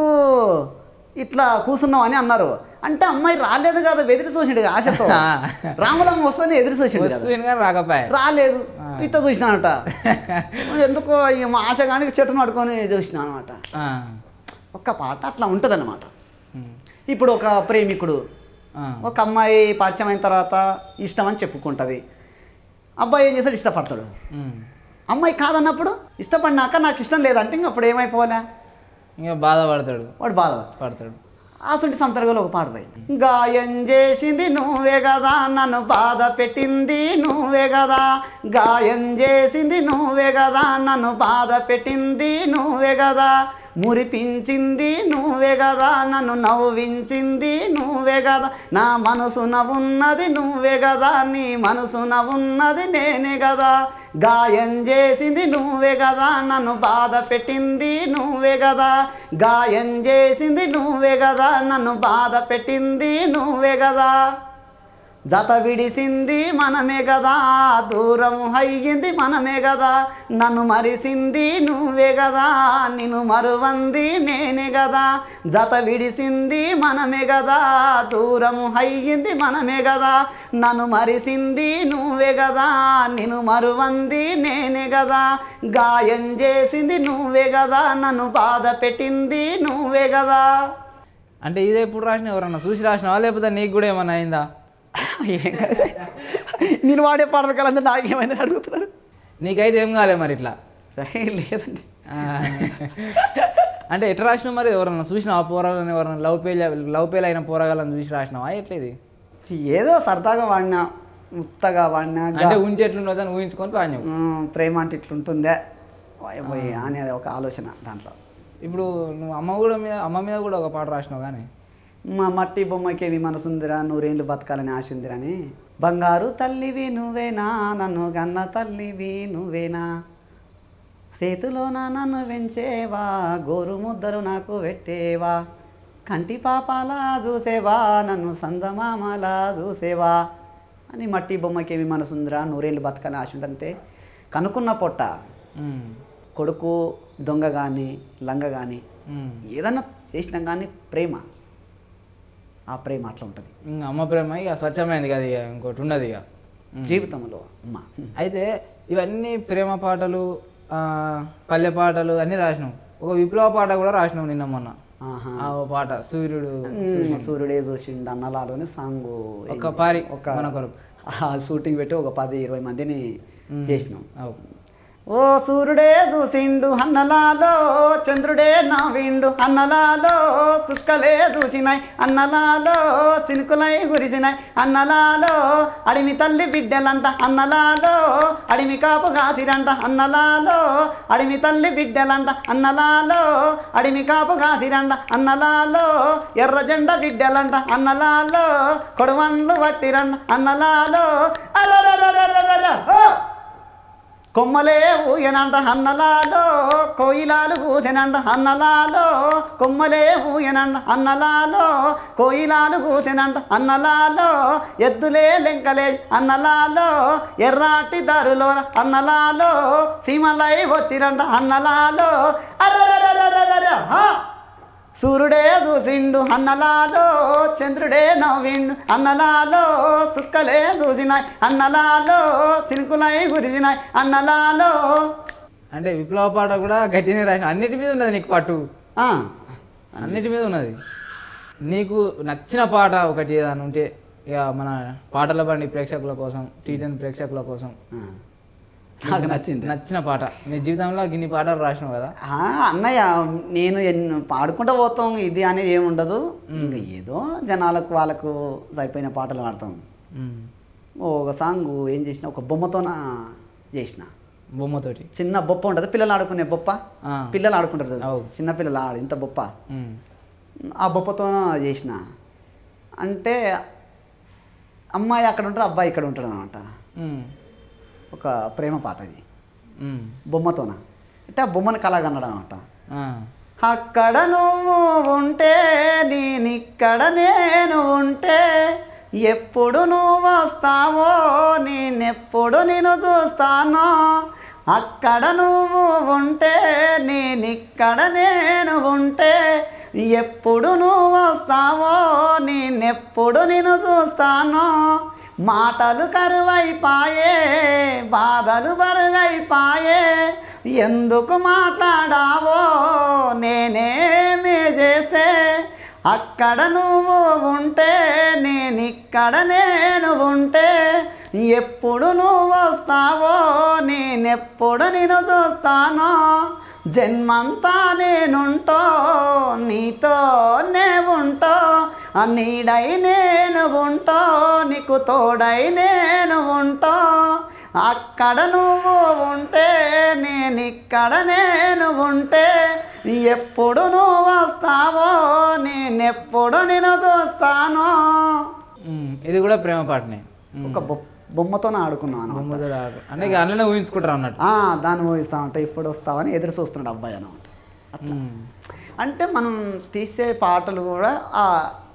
ఇట్లా కూర్చున్నావు అని అన్నారు అంటే అమ్మాయి రాలేదు కదా ఎదురు చూసిండు ఆశతో ఆ. రాములమ్మ వస్తుందని ఎదురు చూసిండు కదా. వస్తువుని కానీ రాకపోయా రాలేదు ఇట్లా చూసినానట ఎందుకో ఈ మా ఆశ కానీ చెట్టును పట్టుకొని చూసిన అనమాట ఆ. ఒక్క పాట అట్లా ఉంటుంది అనమాట ఉమ్. ఇప్పుడు ఒక ప్రేమికుడు ఆ. ఒక అమ్మాయి పరిచయం అయిన తర్వాత ఇష్టం అని చెప్పుకుంటుంది అబ్బాయి ఏం చేస్తాడు ఇష్టపడతాడు ఉమ్. అమ్మాయి కాదన్నప్పుడు ఇష్టపడినాక నాకు ఇష్టం లేదంటే ఇంక అప్పుడు ఏమైపోలే ఇంకా బాధపడతాడు వాడు బాధ పడతాడు అసలు సంతర్గంలో ఒక పాట పోయి గాయం చేసింది నువ్వే కదా నన్ను బాధ పెట్టింది నువ్వే కదా గాయం చేసింది నువ్వే కదా నన్ను బాధ పెట్టింది నువ్వే కదా మురిపించింది నువ్వే కదా నన్ను నవ్వించింది నువ్వే కదా నా మనసున ఉన్నది నువ్వే కదా నీ మనసున ఉన్నది నేనే కదా గాయం చేసింది నువ్వే కదా నన్ను బాధ పెట్టింది నువ్వే కదా గాయం చేసింది నువ్వే కదా నన్ను బాధ పెట్టింది నువ్వే కదా జత విడిసింది మనమే కదా దూరం అయ్యింది మనమే కదా నన్ను మరిసింది నువ్వే కదా నిన్ను మరువంది నేనే కదా జత విడిసింది మనమే కదా దూరం అయ్యింది మనమే కదా నన్ను మరిసింది నువ్వే కదా నిన్ను మరువంది నేనే కదా గాయం చేసింది నువ్వే కదా నన్ను బాధ పెట్టింది నువ్వే కదా అంటే ఇది ఎప్పుడు రాసిన ఎవరన్నా చూసి రాసినావా లేకపోతే నీకు కూడా ఏమన్నా అయిందా ఏం కాదు. నేను వాడే పాటలు కలంటే నాకేమైందని అడుగుతున్నారు నీకైతే ఏం కాలే మరి ఇట్లా ఏం లేదండి ఆ. అంటే ఎట్లా రాసినావు మరి ఎవరన్నా చూసినావా పోరాలని ఎవరన్నా లవ్ పేల్ లవ్ పేల్ అయిన పోరాగాలని చూసి రాసినావా ఎట్లా ఇది ఏదో సరదాగా వాడినా ఉత్తగా వాడినా అంటే ఉంటే ఎట్లుండదు అని ఊహించుకొని పాడినావు ఉమ్, ప్రేమ అంటే ఇట్లుంటుందే పోయి అనేది ఒక ఆలోచన దాంట్లో ఇప్పుడు నువ్వు అమ్మ కూడా మీద అమ్మ మీద కూడా ఒక పాట రాసినావు కానీ మా మట్టి బొమ్మకేమి మనసుందిరా నూరేళ్ళు బతకాలని ఆశ ఉందిరా అని బంగారు తల్లివి నువ్వేనా నన్ను గన్న తల్లివి నువ్వేనా చేతిలోన నన్ను వెంచేవా గోరు ముద్దలు నాకు పెట్టేవా కంటి పాపాలా చూసేవా నన్ను సందమామలా చూసేవా అని మట్టి బొమ్మకేమి మనసుందిరా నూరేళ్ళు బతకాలని ఆశ ఉందంటే కనుక్కున్న పొట్ట ఉమ్. కొడుకు దొంగ కానీ లంగ కానీ ఉమ్. ఏదన్నా చేసినా కానీ ప్రేమ ఆ ప్రేమ అట్లా ఉంటుంది ఇంకా అమ్మ ప్రేమ ఇక స్వచ్ఛమైంది కదా ఇక ఇంకోటి ఉండదు ఇక జీవితంలో అమ్మ అయితే ఇవన్నీ ప్రేమ పాటలు ఆ, పల్లె పాటలు అన్నీ రాసినావు ఒక విప్లవ పాట కూడా రాసినావు నిన్న మొన్న ఆహా. ఆ ఓ పాట సూర్యుడు ఉమ్, సూర్యుడే చూసిండు అన్నలాలోని సాంగ్ ఒక్క పారి ఒక మన కొరకు ఆ షూటింగ్ పెట్టి ఒక పది ఇరవై మందిని చేసినాం అవు ఓ సూర్యుడే చూసిండు అన్నలాలో చంద్రుడే నవ్విండు అన్నలాలో సుక్కలే చూసినాయి అన్నలాలో సినుకులై గురిసినాయి అన్నలాలో అడిమి తల్లి బిడ్డలంట అన్నలాలో అడిమి కాపు కాసిరంట అన్నలాలో అడిమి తల్లి బిడ్డలంట అన్నలాలో అడిమి కాపు కాసిరంట అన్నలాలో ఎర్ర జెండ బిడ్డలంట అన్నలాలో కొడవన్లు పట్టిరంట అన్నలాలో అలరరరరరర, ఓ! కొమ్మలే ఊయనంట అన్నలాలో కోయిలాలు కూసెనంట అన్నలాలో కొమ్మలే ఊయనంట అన్నలాలో కోయిలాలు కూసెనంట అన్నలాలో ఎద్దులే లెంకలే అన్నలాలో ఎర్రాటి దారులో అన్నలాలో సీమలై వచ్చిరంట అన్నలాలో అర్రరరరరరర, హా! సూర్యుడే చూసిండు అన్నలాలో చంద్రుడే నవ్విండు అన్నలాలో సుక్కలే చూసినాయి అన్నలాలో సినుకులై గురిసినాయి అన్నలాలో అంటే విప్లవ పాట కూడా గట్టినే రాసిన అన్నిటి మీద ఉన్నది నీకు పట్టు ఆ, అన్నిటి మీద ఉన్నది నీకు నచ్చిన పాట ఒకటి ఏదైనా ఉంటే ఇక మన పాటల బండి ప్రేక్షకుల కోసం టీ టెన్ ప్రేక్షకుల కోసం ఆ. నాకు నచ్చింది నచ్చిన పాట నీ జీవితంలో ఇన్ని పాటలు రాసినావు కదా ఆ, అన్నయ్య నేను ఎన్ని పాడుకుంటూ పోతాం ఇది అనేది ఏమి ఉండదు ఇంకా ఏదో జనాలకు వాళ్ళకు సరిపోయిన పాటలు పాడతాం ఉమ్. ఓ ఒక సాంగ్ ఏం చేసిన ఒక బొమ్మతోన చేసిన బొమ్మతోటి చిన్న బొప్ప ఉంటుంది పిల్లలు ఆడుకునే బొప్ప ఆ. పిల్లలు ఆడుకుంటారు చూడు. అవు. చిన్న పిల్లలు ఆడు ఇంత బొప్ప ఉమ్. ఆ బొప్పతో చేసిన అంటే అమ్మాయి అక్కడ ఉంటారు అబ్బాయి ఇక్కడ ఉంటాడు అనమాట ఉమ్. ఒక ప్రేమ పాట ఇది ఉమ్. బొమ్మతోన అంటే ఆ బొమ్మను కలాగన్నాడు అనమాట ఆ. అక్కడ నువ్వు ఉంటే నేనిక్కడ నేను ఉంటే ఎప్పుడు నువ్వు వస్తావో నేనెప్పుడు నేను చూస్తానో అక్కడ నువ్వు ఉంటే నేనిక్కడ నేను ఉంటే ఎప్పుడు నువ్వు వస్తావో నేనెప్పుడు నేను చూస్తానో మాటలు కరువైపాయే బాధలు బరుగైపాయే ఎందుకు మాట్లాడావో నేనేమి చేస్తే అక్కడ నువ్వు ఉంటే నేనిక్కడ నేను ఉంటే ఎప్పుడు నువ్వు వస్తావో నేనెప్పుడు నేను చూస్తానో జన్మంతా నేనుంటో నీతోనే ఉంటో ఆ నీడై నేను ఉంటో నీకు తోడై నేను ఉంటో అక్కడ నువ్వు ఉంటే నేను ఇక్కడ నేను ఉంటే ఎప్పుడు నువ్వు వస్తావో నేనెప్పుడు నేను చూస్తానో ఉమ్. ఇది కూడా ప్రేమ పాటనే ఉమ్. ఒక బొ బొమ్మతోనే ఆడుకున్నాను బొమ్మతో ఆడు అంటే ఇక అందులోనే ఊహించుకుంటారు అన్నట్టు ఆ, దాన్ని ఊహిస్తా ఉంటే ఇప్పుడు వస్తావని ఎదురు చూస్తున్నాడు అబ్బాయి అనమాట ఉమ్. అంటే మనం తీసే పాటలు కూడా ఆ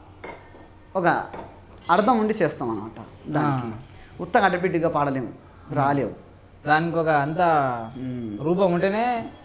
ఒక అర్థం ఉండి చేస్తాం అనమాట దానికి ఉత్తగా అడ్డబిడ్డిగా పాడలేము రాలేవు దానికి ఒక అంత ఉమ్. రూపం ఉంటేనే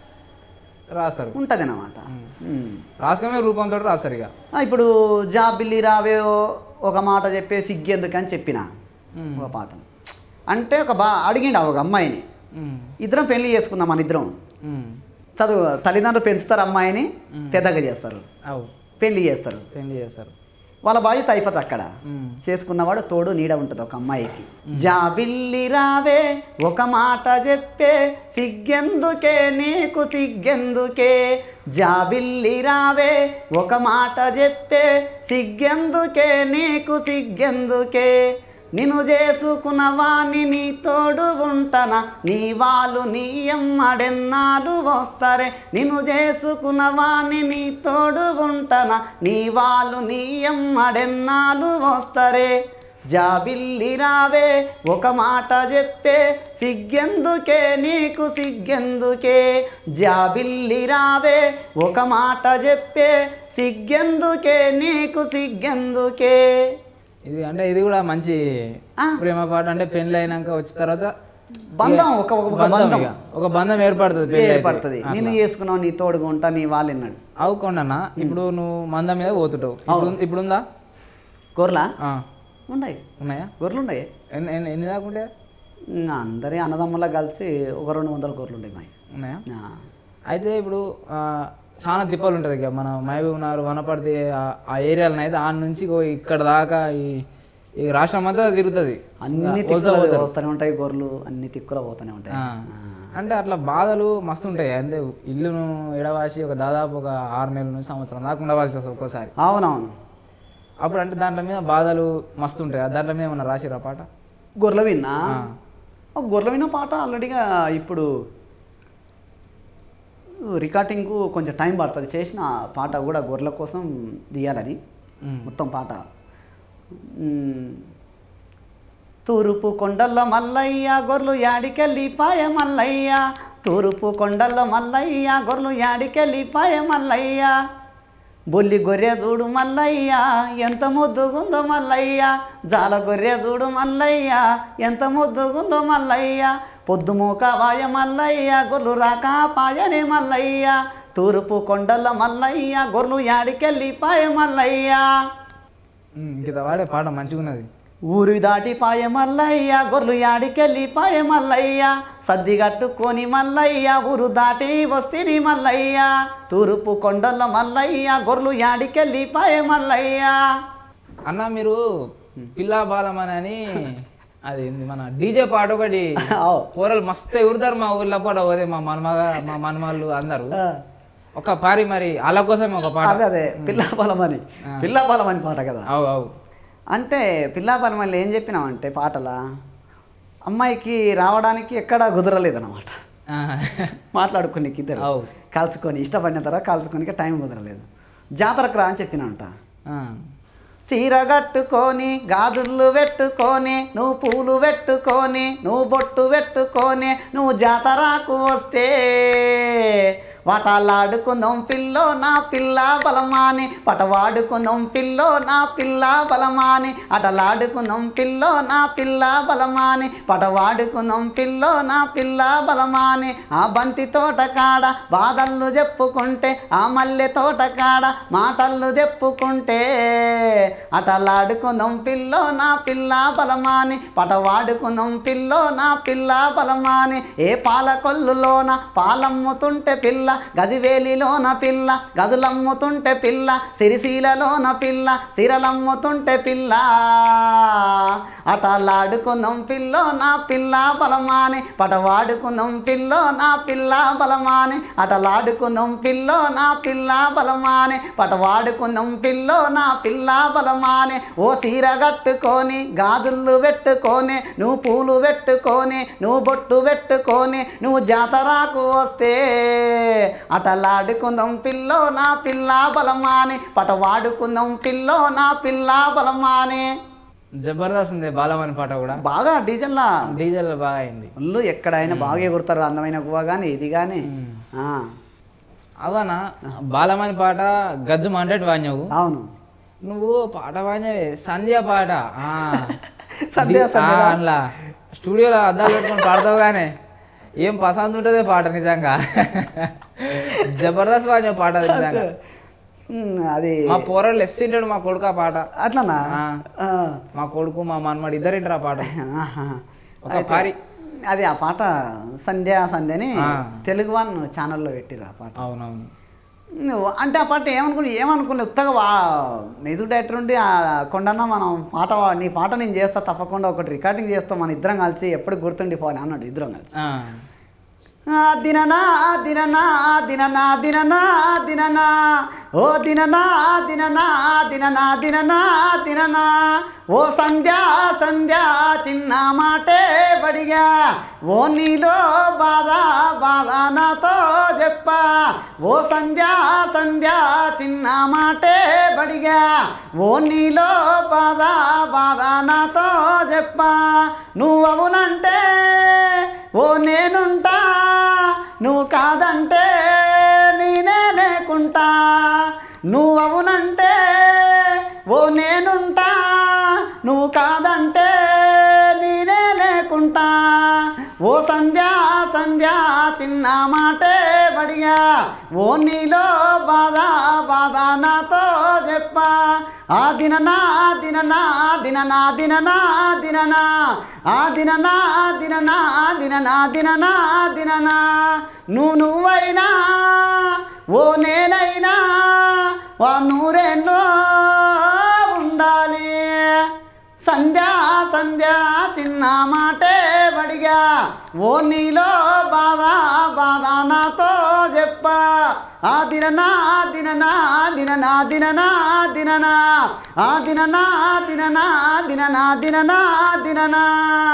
రాస్తారు ఉంటుంది అనమాట రాసుకమే రూపంతో రాస్తారు ఇక ఇప్పుడు జాబిల్లి రావే ఒక మాట చెప్పే సిగ్గెందుకని చెప్పిన ఉమ్. ఒక పాట అంటే ఒక బా అడిగిండు ఆ ఒక అమ్మాయిని ఉమ్. ఇద్దరం పెళ్లి చేసుకుందాం మన ఇద్దరం ఉమ్. చదువు తల్లిదండ్రులు పెంచుతారు అమ్మాయిని పెద్దగా చేస్తారు అవు పెళ్లి చేస్తారు పెళ్లి చేస్తారు వాళ్ళ బాధ్యత అయిపోతుంది అక్కడ ఉమ్. చేసుకున్నవాడు తోడు నీడ ఉంటుంది ఒక అమ్మాయికి జాబిల్లి రావే ఒక మాట చెప్పే సిగ్గెందుకే నీకు సిగ్గెందుకే జాబిల్లి రావే ఒక మాట చెప్పే సిగ్గెందుకే నీకు సిగ్గెందుకే నిన్ను చేసుకున్న వాణ్ణి నీ తోడు ఉంటన నీ వాళ్ళు నీ ఎమ్మడెన్నాడు వస్తారే నిన్ను చేసుకున్న వాణ్ణి నీ తోడు ఉంటన నీ వాళ్ళు నీ ఎమ్మడెన్నాడు వస్తారే జాబిల్లి రావే ఒక మాట చెప్పే సిగ్గెందుకే నీకు సిగ్గెందుకే జాబిల్లి రావే ఒక మాట చెప్పే సిగ్గెందుకే నీకు సిగ్గెందుకే ఇది అంటే ఇది కూడా మంచి ఆ. ప్రేమ పాట అంటే పెళ్లి అయినాక వచ్చిన తర్వాత బంధం ఒక ఒక బంధం బంధం ఇక. ఒక బంధం ఏర్పడుతుంది పెళ్లి అయితే. ఏర్పడుతుంది అట్లా. నేను చేసుకున్నావు నీ తోడుగా ఉంటా నీ వాళ్ళు విన్నాడు అవుకోండన్నా ఇప్పుడు నువ్వు మందం మీద పోతుంటావు ఇప్పుడు ఇప్పుడు ఉందా గొర్రెలా ఆ. ఉన్నాయి ఉన్నాయా గొర్రెలు ఉన్నాయి ఎన్ని ఎన్ని- ఎన్ని దాకుంటే ఇంకా అందరి అన్నదమ్ములా కలిసి ఒక రెండు వందల గొర్రెలు ఉన్నాయి మావి ఉన్నాయా ఆ. అయితే ఇప్పుడు ఆ, చాలా తిప్పలు ఉంటుంది ఇక మన మహబూబ్ నగర్ వనపర్తి ఆ- ఆ ఏరియాలను అయితే ఆ నుంచి ఇగో ఇక్కడ దాకా ఈ ఈ రాష్ట్రం అంతా తిరుగుతుంది అన్ని వలస తిక్కులు పోతారు. పోతూనే ఉంటాయి గొర్రెలు అన్ని తిక్కులు పోతూనే ఉంటాయి ఆ. అంటే అట్లా బాధలు మస్తు ఉంటాయి అంటే ఇల్లును ఎడవాసి ఒక దాదాపు ఒక ఆరు నెలల నుంచి సంవత్సరం దాకా ఉండవలసి వస్తుంది ఒక్కోసారి అవునవును అప్పుడు అంటే దాంట్లో మీద బాధలు మస్తు ఉంటాయి దాంట్లో మీద ఏమన్నా రాసిరా పాట గొర్రెలు విన్నా ఆ. ఒక గొర్రెలు విన్న పాట ఆల్రెడీగా ఇప్పుడు రికార్డింగ్కు కొంచెం టైం పడుతుంది చేసిన పాట కూడా గొర్రెల కోసం తీయాలని ఉమ్. మొత్తం పాట మ్, తూర్పు కొండల్లో మల్లయ్య గొర్రెలు యాడికెళ్ళి పాయ మల్లయ్య తూర్పు కొండల్లో మల్లయ్య గొర్రెలు యాడికెళ్ళి పాయ మల్లయ్య బొల్లి గొర్రె చూడు మల్లయ్య ఎంత ముద్దుగుందో మల్లయ్య జాల గొర్రె చూడు మల్లయ్య ఎంత ముద్దుగుందో మల్లయ్య పొద్దుమూక వాయ మల్లయ్య గొర్రెలు రాక పాయని మల్లయ్య తూర్పు కొండల మల్లయ్య గొర్రెలు యాడికెళ్ళి పాయ మల్లయ్య ఉమ్, ఇంక వాడే పాట మంచిగా ఉన్నది ఊరు దాటి పాయ మల్లయ్య గొర్రెలు యాడికెళ్ళి పాయ మల్లయ్య సద్ది కట్టుకొని మల్లయ్య ఊరు దాటి వస్తిరి మల్లయ్య తూర్పు కొండల మల్లయ్య గొర్రెలు యాడికెళ్ళి పాయ మల్లయ్య అన్న మీరు పిల్లా బాలమని అని అది ఏంది మన డీజే పాట ఒకటి అవు. కూరలు మస్తు ఎగురుతారు మా ఊర్లో పాట పోతే మా మనమగా మా మనమాళ్ళు అందరు ఒక పారి మరి వాళ్ళ కోసమే ఒక పాట అదే అదే పిల్లాబలం అని పిల్లాబలం అని పాట కదా అవు అవు అంటే పిల్లాబలం అని ఏం చెప్పినామంటే పాటలా అమ్మాయికి రావడానికి ఎక్కడా కుదరలేదన్నమాట ఆ. మాట్లాడుకునేకి ఇద్దరు అవు. కలుసుకొని ఇష్టపడిన తర్వాత కలుసుకొని టైం కుదరలేదు జాతరకు రా అని చెప్పినంట ఆ. చీర కట్టుకొని గాజులు పెట్టుకొని నువ్వు పూలు పెట్టుకొని నువ్వు బొట్టు పెట్టుకొని నువ్వు జాతరకు వస్తే వాటాలాడుకుందాం పిల్లో నా పిల్ల బలమాని పటవాడుకుందాం పిల్లో నా పిల్ల బలమాని అటలాడుకుందాం పిల్లో నా పిల్ల బలమాని పటవాడుకుందాం పిల్లో నా పిల్ల బలమాని ఆ బంతి తోట కాడ బాధలు చెప్పుకుంటే ఆ మల్లె తోట కాడ మాటలు చెప్పుకుంటే అటలాడుకుందాం పిల్లో నా పిల్ల బలమాని పటవాడుకుందాం పిల్లో నా పిల్ల బలమాని ఏ పాల కొల్లులోన పాలమ్ముతుంటే పిల్ల గజివేలిలోన పిల్ల గదులమ్ముతుంటే పిల్ల సిరిశీలలోన పిల్ల సిరలమ్ముతుంటే పిల్ల అటలాడుకుందాం పిల్లో నా పిల్ల బలమాని పటవాడుకుందాం పిల్లో నా పిల్ల బలమాని అటలాడుకుందాం పిల్లో నా పిల్ల బలమాని పటవాడుకుందాం పిల్లో నా పిల్ల బలమాని ఓ సీర కట్టుకొని గాజులు పెట్టుకొని నువ్వు పూలు పెట్టుకొని నువ్వు బొట్టు పెట్టుకొని నువ్వు జాతరకు వస్తే అటలాడుకుందాం పిల్లో నా పిల్ల బలమాని పటవాడుకుందాం పిల్లో నా పిల్ల బలమాని జబర్దస్త్ ఉంది బాలమని పాట కూడా బాగా డీజల్లా డీజల్ బాగా అయింది ఒళ్ళు ఎక్కడైనా బాగా ఎగురుతారు అందమైన గువ్వ కానీ ఇది కానీ ఆ, అవనా బాలమని పాట గజ్జు మండటి వాణ్యవు అవును నువ్వు పాట వాణ్యవే సంధ్య పాట ఆ. సంధ్య, ది- ఆ, సంధ్య. అందులో స్టూడియోలో అద్దాలు పెట్టుకొని పాడతావు కానీ ఏం పసంद ఉంటుందే పాట నిజంగా జబర్దస్త్ వాణ్య పాట అది నిజంగా ఉమ్, అది మా పోరళ్ళు ఎస్సింటాడు మా కొడుకు ఆ పాట అట్లనా ఆ. ఆ. మా కొడుకు మా మనమాడు ఇద్దరు ఇంటారు ఆ పాట ఆహా. ఒక అయితే పారి. అది ఆ పాట సంధ్య సంధ్యని ఆ. తెలుగు వన్ ఛానల్లో పెట్టిరు ఆ పాట అవునవును నువ్వు అంటే ఆ పాట ఏమనుకుని ఏమనుకుని ఉత్తగా వా మ్యూజిక్ డైరెక్టర్ ఉండి ఆ కొండన్న మనం పాట వా- నీ పాట నేను చేస్తా తప్పకుండా ఒకటి రికార్డింగ్ చేస్తాం మన ఇద్దరం కలిసి ఎప్పుడు గుర్తుండిపోవాలి అన్నాడు ఇద్దరం కలిసి ఆ. ఆ దిననా దిననా దిననా దిననా దిననా ఓ దిననా దిననా దిననా దిననా దిననా ఓ సంధ్యా సంధ్యా చిన్న మాటే బడిగా ఓ నీలో బాధ బాధ నాతో చెప్పా ఓ సంధ్యా సంధ్యా చిన్న మాటే బడిగా ఓ నీలో బాధ బాధ నాతో చెప్పా నువ్వు అవునంటే ఓ నేనుంటా నువ్వు కాదంటే నేనే లేకుంటా నువ్వు అవునంటే ఓ నేనుంటా నువ్వు కాదంటే నేనే లేకుంటా ఓ సంధ్యా సంధ్యా చిన్న మాటే బడిగా ఓ నీలో బాధ బాధ నాతో చెప్పా ఆ దిననా దిననా దిననా దిననా దిననా ఆ దిననా దిననా దిననా దిననా దిననా నువ్వు నువ్వైనా ఓ నేనైనా వా నూరేళ్ళో ఉండాలి సంధ్యా సంధ్యా చిన్న మాటే బడిగా ఓ నీలో బాధ బాధ నాతో చెప్పా ఆ దిననా దిననా దిననా దిననా దిననా ఆ దిననా దిననా దిననా దిననా దిననా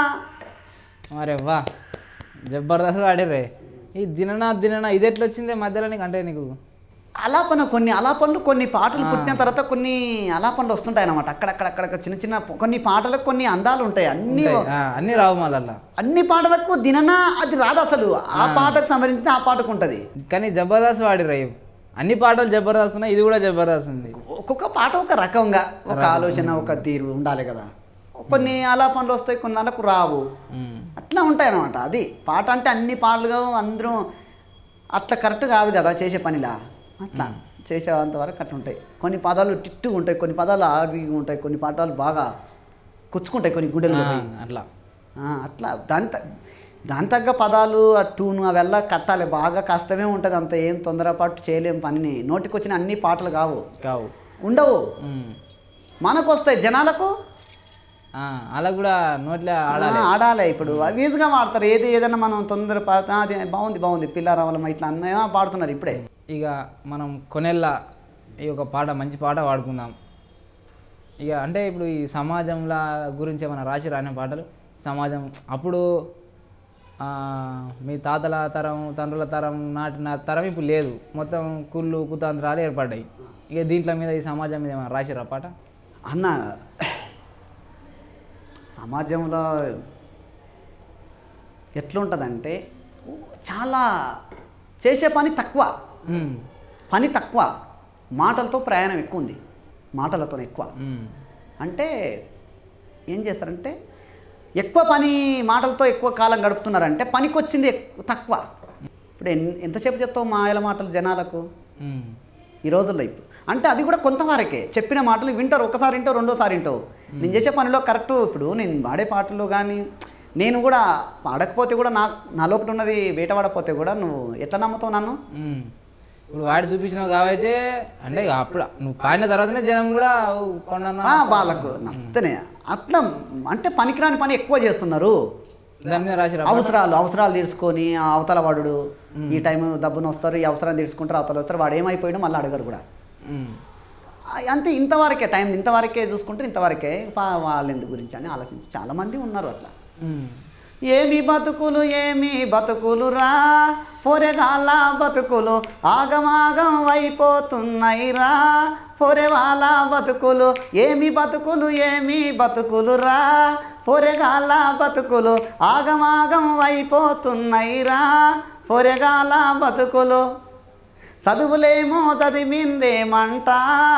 అరే వా జబర్దస్త్ ఆడిర్రే ఈ దిననా దిననా ఇది ఎట్లా వచ్చిందే మధ్యలో నీకు అంటే నీకు అలాపన కొన్ని అలాపనలు కొన్ని పాటలు పుట్టిన తర్వాత కొన్ని అలాపనలు వస్తుంటాయి అన్నమాట అక్కడక్కడ అక్కడక్కడ చిన్న చిన్న కొన్ని పాటలకు కొన్ని అందాలు ఉంటాయి అన్ని ఉంటాయి. ఆ, అన్నీ రావు మళ్ళా అన్ని పాటలకు దిననా అది రాదు అసలు ఆ పాటకు సంబంధించిన ఆ పాటకు ఉంటుంది కానీ జబర్దస్త్ వాడిర్రా ఇవి. అన్ని పాటలు జబర్దస్త్ ఉన్నాయి ఇది కూడా జబర్దస్త్ ఉంది ఒక్కొక్క పాట ఒక రకంగా ఒక ఆలోచన ఒక తీరు ఉండాలి కదా కొన్ని ఆలాపనలు వస్తాయి కొన్ని నెలకు రావు ఉమ్. అట్లా ఉంటాయి అన్నమాట అది పాట అంటే అన్ని పాటలుగా అందరూ అట్లా కరెక్ట్ కాదు కదా చేసే పనిలా అట్లా చేసేంత వరకు అట్లా ఉంటాయి కొన్ని పదాలు టిట్టు ఉంటాయి కొన్ని పదాలు ఆగి ఉంటాయి కొన్ని పదాలు బాగా కూర్చుకుంటాయి కొన్ని గుండెల్లో ఆ, పోయి. అట్లా ఆ, అట్లా దాని త- దాని తగ్గ పదాలు ఆ ట్యూన్ అవెల్లా కట్టాలి బాగా కష్టమే ఉంటుంది అంత ఏం తొందరపాటు చేయలేం పనిని నోటికి వచ్చిన అన్ని పాటలు కావు కావు ఉండవు ఉమ్. మనకు వస్తాయి జనాలకు ఆ, అలా కూడా నోట్లో ఆడాలి ఆ, ఆడాలి ఇప్పుడు అవి ఈజీగా పాడతారు ఏది ఏదైనా మనం తొందర పాడుతా అది బాగుంది బాగుంది పిల్లారావలం ఇట్లా అన్నయ్య పాడుతున్నారు ఇప్పుడే ఇక మనం కొనెల్ల ఈ ఒక పాట మంచి పాట పాడుకుందాం ఇక అంటే ఇప్పుడు ఈ సమాజంలో గురించి ఏమైనా రాసి రాని పాటలు సమాజం అప్పుడు ఆ, మీ తాతల తరం తండ్రుల తరం నాటి నా తరం ఇప్పుడు లేదు మొత్తం కుళ్ళు కుతంత్రాలు ఏర్పడ్డాయి ఇక దీంట్లో మీద ఈ సమాజం మీద ఏమైనా రాసిరా పాట అన్న సమాజంలో ఎట్లుంటుందంటే చాలా చేసే పని తక్కువ ఉమ్, పని తక్కువ మాటలతో ప్రయాణం ఎక్కువ ఉంది మాటలతో ఎక్కువ ఉమ్, అంటే ఏం చేస్తారంటే ఎక్కువ పని మాటలతో ఎక్కువ కాలం గడుపుతున్నారంటే పనికి వచ్చింది ఎక్కువ తక్కువ ఇప్పుడు ఎన్ ఎంతసేపు చెప్తావు మాయల మాటలు జనాలకు ఉమ్, ఈ రోజుల్లో ఇప్పుడు అంటే అది కూడా కొంతవరకే చెప్పిన మాటలు వింటారు ఒకసారి వింటావు రెండోసారి వింటావు నేను చేసే పనిలో కరెక్ట్ ఇప్పుడు నేను పాడే పాటల్లో కానీ నేను కూడా పాడకపోతే కూడా నా నా లోపల ఉన్నది వేటవాడపోతే కూడా నువ్వు ఎట్లా నమ్ముతావు నన్ను ఉమ్. ఇప్పుడు వాడి చూపించినావు కాబట్టి అంటే ఇక అప్పుడు నువ్వు పాడిన తర్వాతనే జనం కూడా "ఓ, కొండన్న ఆ, వాళ్ళకు నచ్చనే అట్లా అంటే పనికిరాని పని ఎక్కువ చేస్తున్నారు దాని మీద రాసిరా అవసరాలు అవసరాలు తీర్చుకొని ఆ అవతల వాడు ఈ టైం డబ్బును వస్తారు ఈ అవసరాన్ని తీర్చుకుంటారు అవతల వస్తారు వాడు ఏమైపోయాడు మళ్ళీ అడగరు కూడా ఉమ్, ఆ, అంతే ఇంతవరకే టైం ఇంతవరకే చూసుకుంటే ఇంతవరకే పా- వాళ్ళ ఎందుకు గురించి అని ఆలోచించి చాలామంది ఉన్నారు అట్లా ఉమ్. ఏమి బతుకులు ఏమి బతుకులు రా పొరెగాల బతుకులు ఆగమాగం అయిపోతున్నాయి రా పొరెవాల బతుకులు ఏమి బతుకులు ఏమి బతుకులు రా పొరెగాల బతుకులు ఆగమాగం అయిపోతున్నాయి రా పొరెగాల బతుకులు చదువులేమో చదివిందేమంట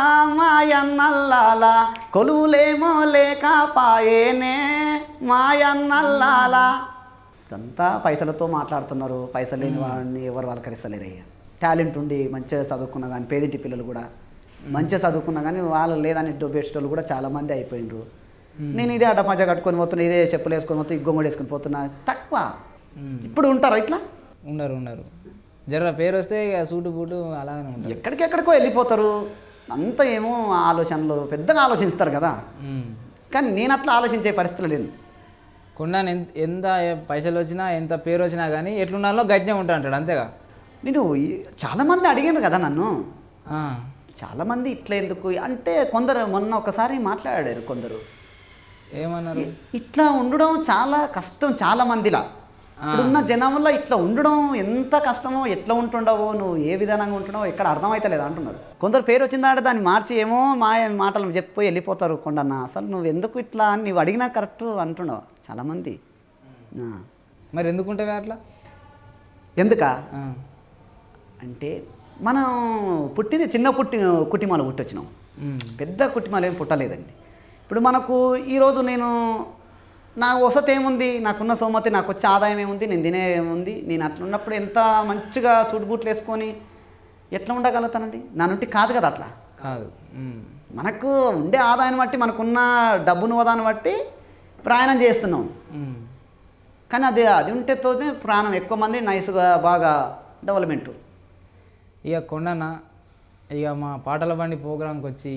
మాయన్నల్లాల కొలువులేమో లేకపాయేనే మాయన్నల్లాల ఇదంతా పైసలతో మాట్లాడుతున్నారు పైసలు లేని వాడిని ఎవరు వాళ్ళకరిస్తలేరు అయ్యా టాలెంట్ ఉండి మంచిగా చదువుకున్నా కానీ పేదింటి పిల్లలు కూడా మంచిగా చదువుకున్నా కానీ వాళ్ళు లేదని డొబ్బేసేటోళ్ళు కూడా చాలామంది అయిపోయినరు నేను ఇదే అడ్డపంచ కట్టుకొని పోతున్నా ఇదే చెప్పులు వేసుకొని పోతున్నా ఈ గొంగుడు వేసుకొని పోతున్నా తక్కువ ఇప్పుడు ఉంటారా ఇట్లా ఉండరు ఉండరు జర పేరు వస్తే ఇక సూటు బూటు అలాగనే ఉంటారు ఎక్కడికెక్కడికో వెళ్ళిపోతారు అంత ఏమో ఆలోచనలు పెద్దగా ఆలోచిస్తారు కదా ఉమ్. కానీ నేను అట్లా ఆలోచించే పరిస్థితులు లేదు కొండని ఎంత ఎంత పైసలు వచ్చినా ఎంత పేరు వచ్చినా కానీ ఎట్లున్నాలో గజ్ఞం ఉంటా అంటాడు అంతేగా నేను ఈ- చాలామంది అడిగాను కదా నన్ను ఆ, చాలామంది ఇట్లా ఎందుకు అంటే కొందరు మొన్న ఒకసారి మాట్లాడారు కొందరు ఏమన్నారు ఇట్లా ఉండడం చాలా కష్టం చాలా మందిలా ఇప్పుడున్న జనంలో ఇట్లా ఉండడం ఎంత కష్టమో ఎట్లా ఉంటుండవో నువ్వు ఏ విధానంగా ఉంటున్నావో ఎక్కడ అర్థమైతలేదు అంటున్నారు కొందరు పేరు వచ్చిందంటే దాన్ని మార్చి ఏమో మా మాటలు చెప్పిపోయి వెళ్ళిపోతారు కొండన్న అసలు నువ్వు ఎందుకు ఇట్లా అని నువ్వు అడిగినా కరెక్ట్ అంటున్నావు చాలామంది ఆ. మరి ఎందుకుంటావే అట్లా ఎందుకా ఆ, అంటే మనం పుట్టింది చిన్న పుట్టి కుటుంబాలు పుట్టొచ్చినాం ఉమ్, పెద్ద కుటుంబాలు ఏం పుట్టలేదండి ఇప్పుడు మనకు ఈరోజు నేను నా వసతి ఏముంది నాకున్న సోమతి నాకు వచ్చే ఆదాయం ఏముంది నేను తినే ఏముంది నేను అట్లా ఉన్నప్పుడు ఎంత మంచిగా చూటుబూట్లు వేసుకొని ఎట్లా ఉండగలుగుతానండి నా నుండి కాదు కదా అట్లా కాదు ఉమ్, మనకు ఉండే ఆదాయాన్ని బట్టి మనకున్న డబ్బును హోదాన్ని బట్టి ప్రయాణం చేస్తున్నాం ఉమ్. కానీ అది అది ఉంటే తోనే ప్రాణం ఎక్కువ మంది నైస్గా బాగా డెవలప్మెంట్ ఇక కొండన ఇక మా పాటల బండి ప్రోగ్రాంకి వచ్చి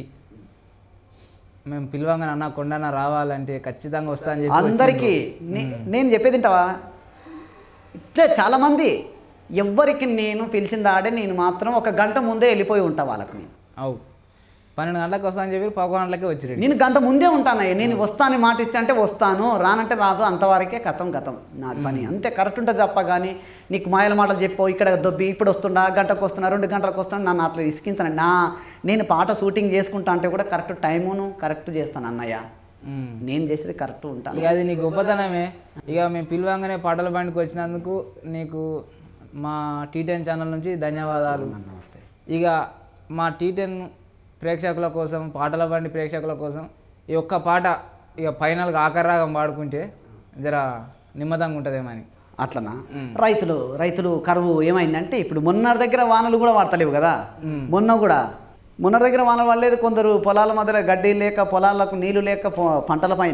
మేము పిలవంగానే అన్న కొండన రావాలంటే ఖచ్చితంగా వస్తా అని చెప్పి అందరికీ నే- నేను చెప్పేది వింటావా ఇట్లే చాలామంది ఎవ్వరికి నేను పిలిచిన ఆడే నేను మాత్రం ఒక గంట ముందే వెళ్ళిపోయి ఉంటా వాళ్ళకి నేను అవు పన్నెండు గంటలకు వస్తా అని చెప్పి పదకొండు గంటలకే వచ్చిరండి నేను గంట ముందే ఉంటానయ్య నేను వస్తాను మాట ఇస్తే అంటే వస్తాను రానంటే రాదు అంతవరకే కథం కథం నాది పని అంతే కరెక్ట్ ఉంటుంది తప్ప కానీ నీకు మాయల మాటలు చెప్పు ఇక్కడ దొబ్బి ఇప్పుడు వస్తుండా గంటకు వస్తున్నా రెండు గంటలకు వస్తున్నా నన్ను అట్లా ఇసుకించాను నా నేను పాట షూటింగ్ చేసుకుంటా అంటే కూడా కరెక్ట్ టైమును కరెక్ట్ చేస్తాను అన్నయ్య ఉమ్. నేను చేసేది కరెక్ట్ ఉంటాను ఇక అది నీ గొప్పతనమే ఇక మేము పిలవంగానే పాటల బండికి వచ్చినందుకు నీకు మా టీ టెన్ ఛానల్ నుంచి ధన్యవాదాలు నమస్తే ఇక మా టీ టెన్ ప్రేక్షకుల కోసం పాటల బండి ప్రేక్షకుల కోసం ఈ ఒక్క పాట ఇక ఫైనల్గా ఆఖరిరాగం పాడుకుంటే జర నిమ్మదంగా ఉంటుందేమని అట్లనా రైతులు రైతులు కరువు ఏమైందంటే ఇప్పుడు మొన్నటి దగ్గర వానలు కూడా వాడతలేవు కదా మొన్న కూడా మొన్నటి దగ్గర వానలు పడలేదు కొందరు పొలాల మధ్యలో గడ్డి లేక పొలాలకు నీళ్లు లేక పొ- పంటల పైన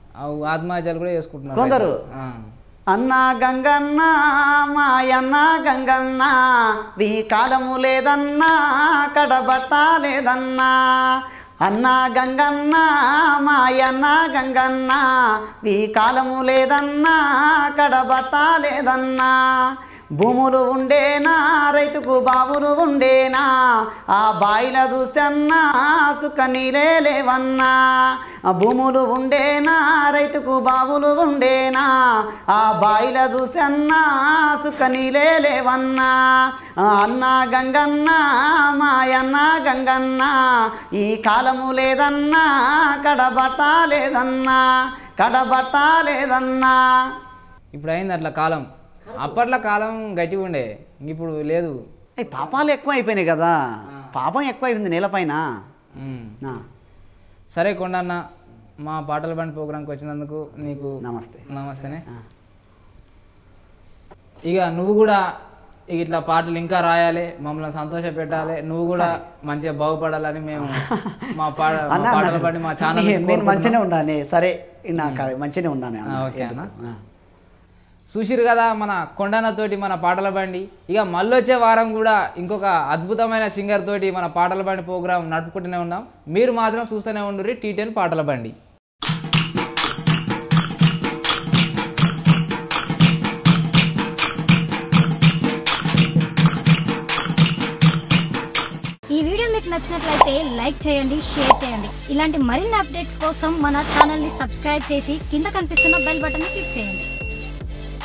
అవు ఆత్మహత్యలు కూడా చేసుకుంటున్నారు కొందరు. ఆ. అన్న గంగన్న మాయన్న గంగన్న వీ కాలము లేదన్నా కడబట్ట లేదన్నా అన్న గంగన్న మాయన్న గంగన్న వీ కాలము లేదన్నా కడబట్ట లేదన్నా భూములు ఉండేనా రైతుకు బావులు ఉండేనా ఆ బాయిల చూస్తన్నా సుఖ నీలే లేవన్నా ఆ భూములు ఉండేనా రైతుకు బావులు ఉండేనా ఆ బాయిల చూస్తన్నా సుఖ నీలే లేవన్నా ఆ అన్న గంగన్న మాయన్న గంగన్న ఈ కాలము లేదన్నా కడబట్ట లేదన్నా కడబట్ట లేదన్నా ఇప్పుడు అయింది అట్లా కాలం అప్పట్లో కాలం గట్టిగా ఉండే ఇప్పుడు లేదు అయ్యి పాపాలు ఎక్కువ అయిపోయినాయి కదా పాపం ఎక్కువ అయిపోయింది నేలపైన ఉమ్. నా, సరే కొండన్న మా పాటల బండి ప్రోగ్రాంకి వచ్చినందుకు నీకు నమస్తే నమస్తేనే ఆ. ఇక నువ్వు కూడా ఇక ఇట్లా పాటలు ఇంకా రాయాలి మమ్మల్ని సంతోష పెట్టాలి నువ్వు కూడా మంచిగా బాగుపడాలని మేము మా పాట మా అన్న, పాటల అన్న, బండి మా ఛానల్ నేను- నేను మంచిగానే ఉన్నాను సరే నాకు మంచిగానే ఉన్నాను అన్న. ఆ, ఓకే అన్న. ఆ. చూసిరు కదా మన కొండనతోటి మన పాటల బండి ఇక మళ్ళొచ్చే వారం కూడా ఇంకొక అద్భుతమైన సింగర్ తోటి మన పాటల బండి ప్రోగ్రాం నడుపుకుంటూనే ఉన్నాం మీరు మాత్రం చూస్తూనే ఉండుర్రి టీ టెన్ పాటల బండి ఈ వీడియో మీకు నచ్చినట్లయితే లైక్ చేయండి షేర్ చేయండి ఇలాంటి మరిన్ని అప్డేట్స్ కోసం మన ఛానల్ ని సబ్స్క్రైబ్ చేసి కింద కనిపిస్తున్న బెల్ బటన్ ని క్లిక్ చేయండి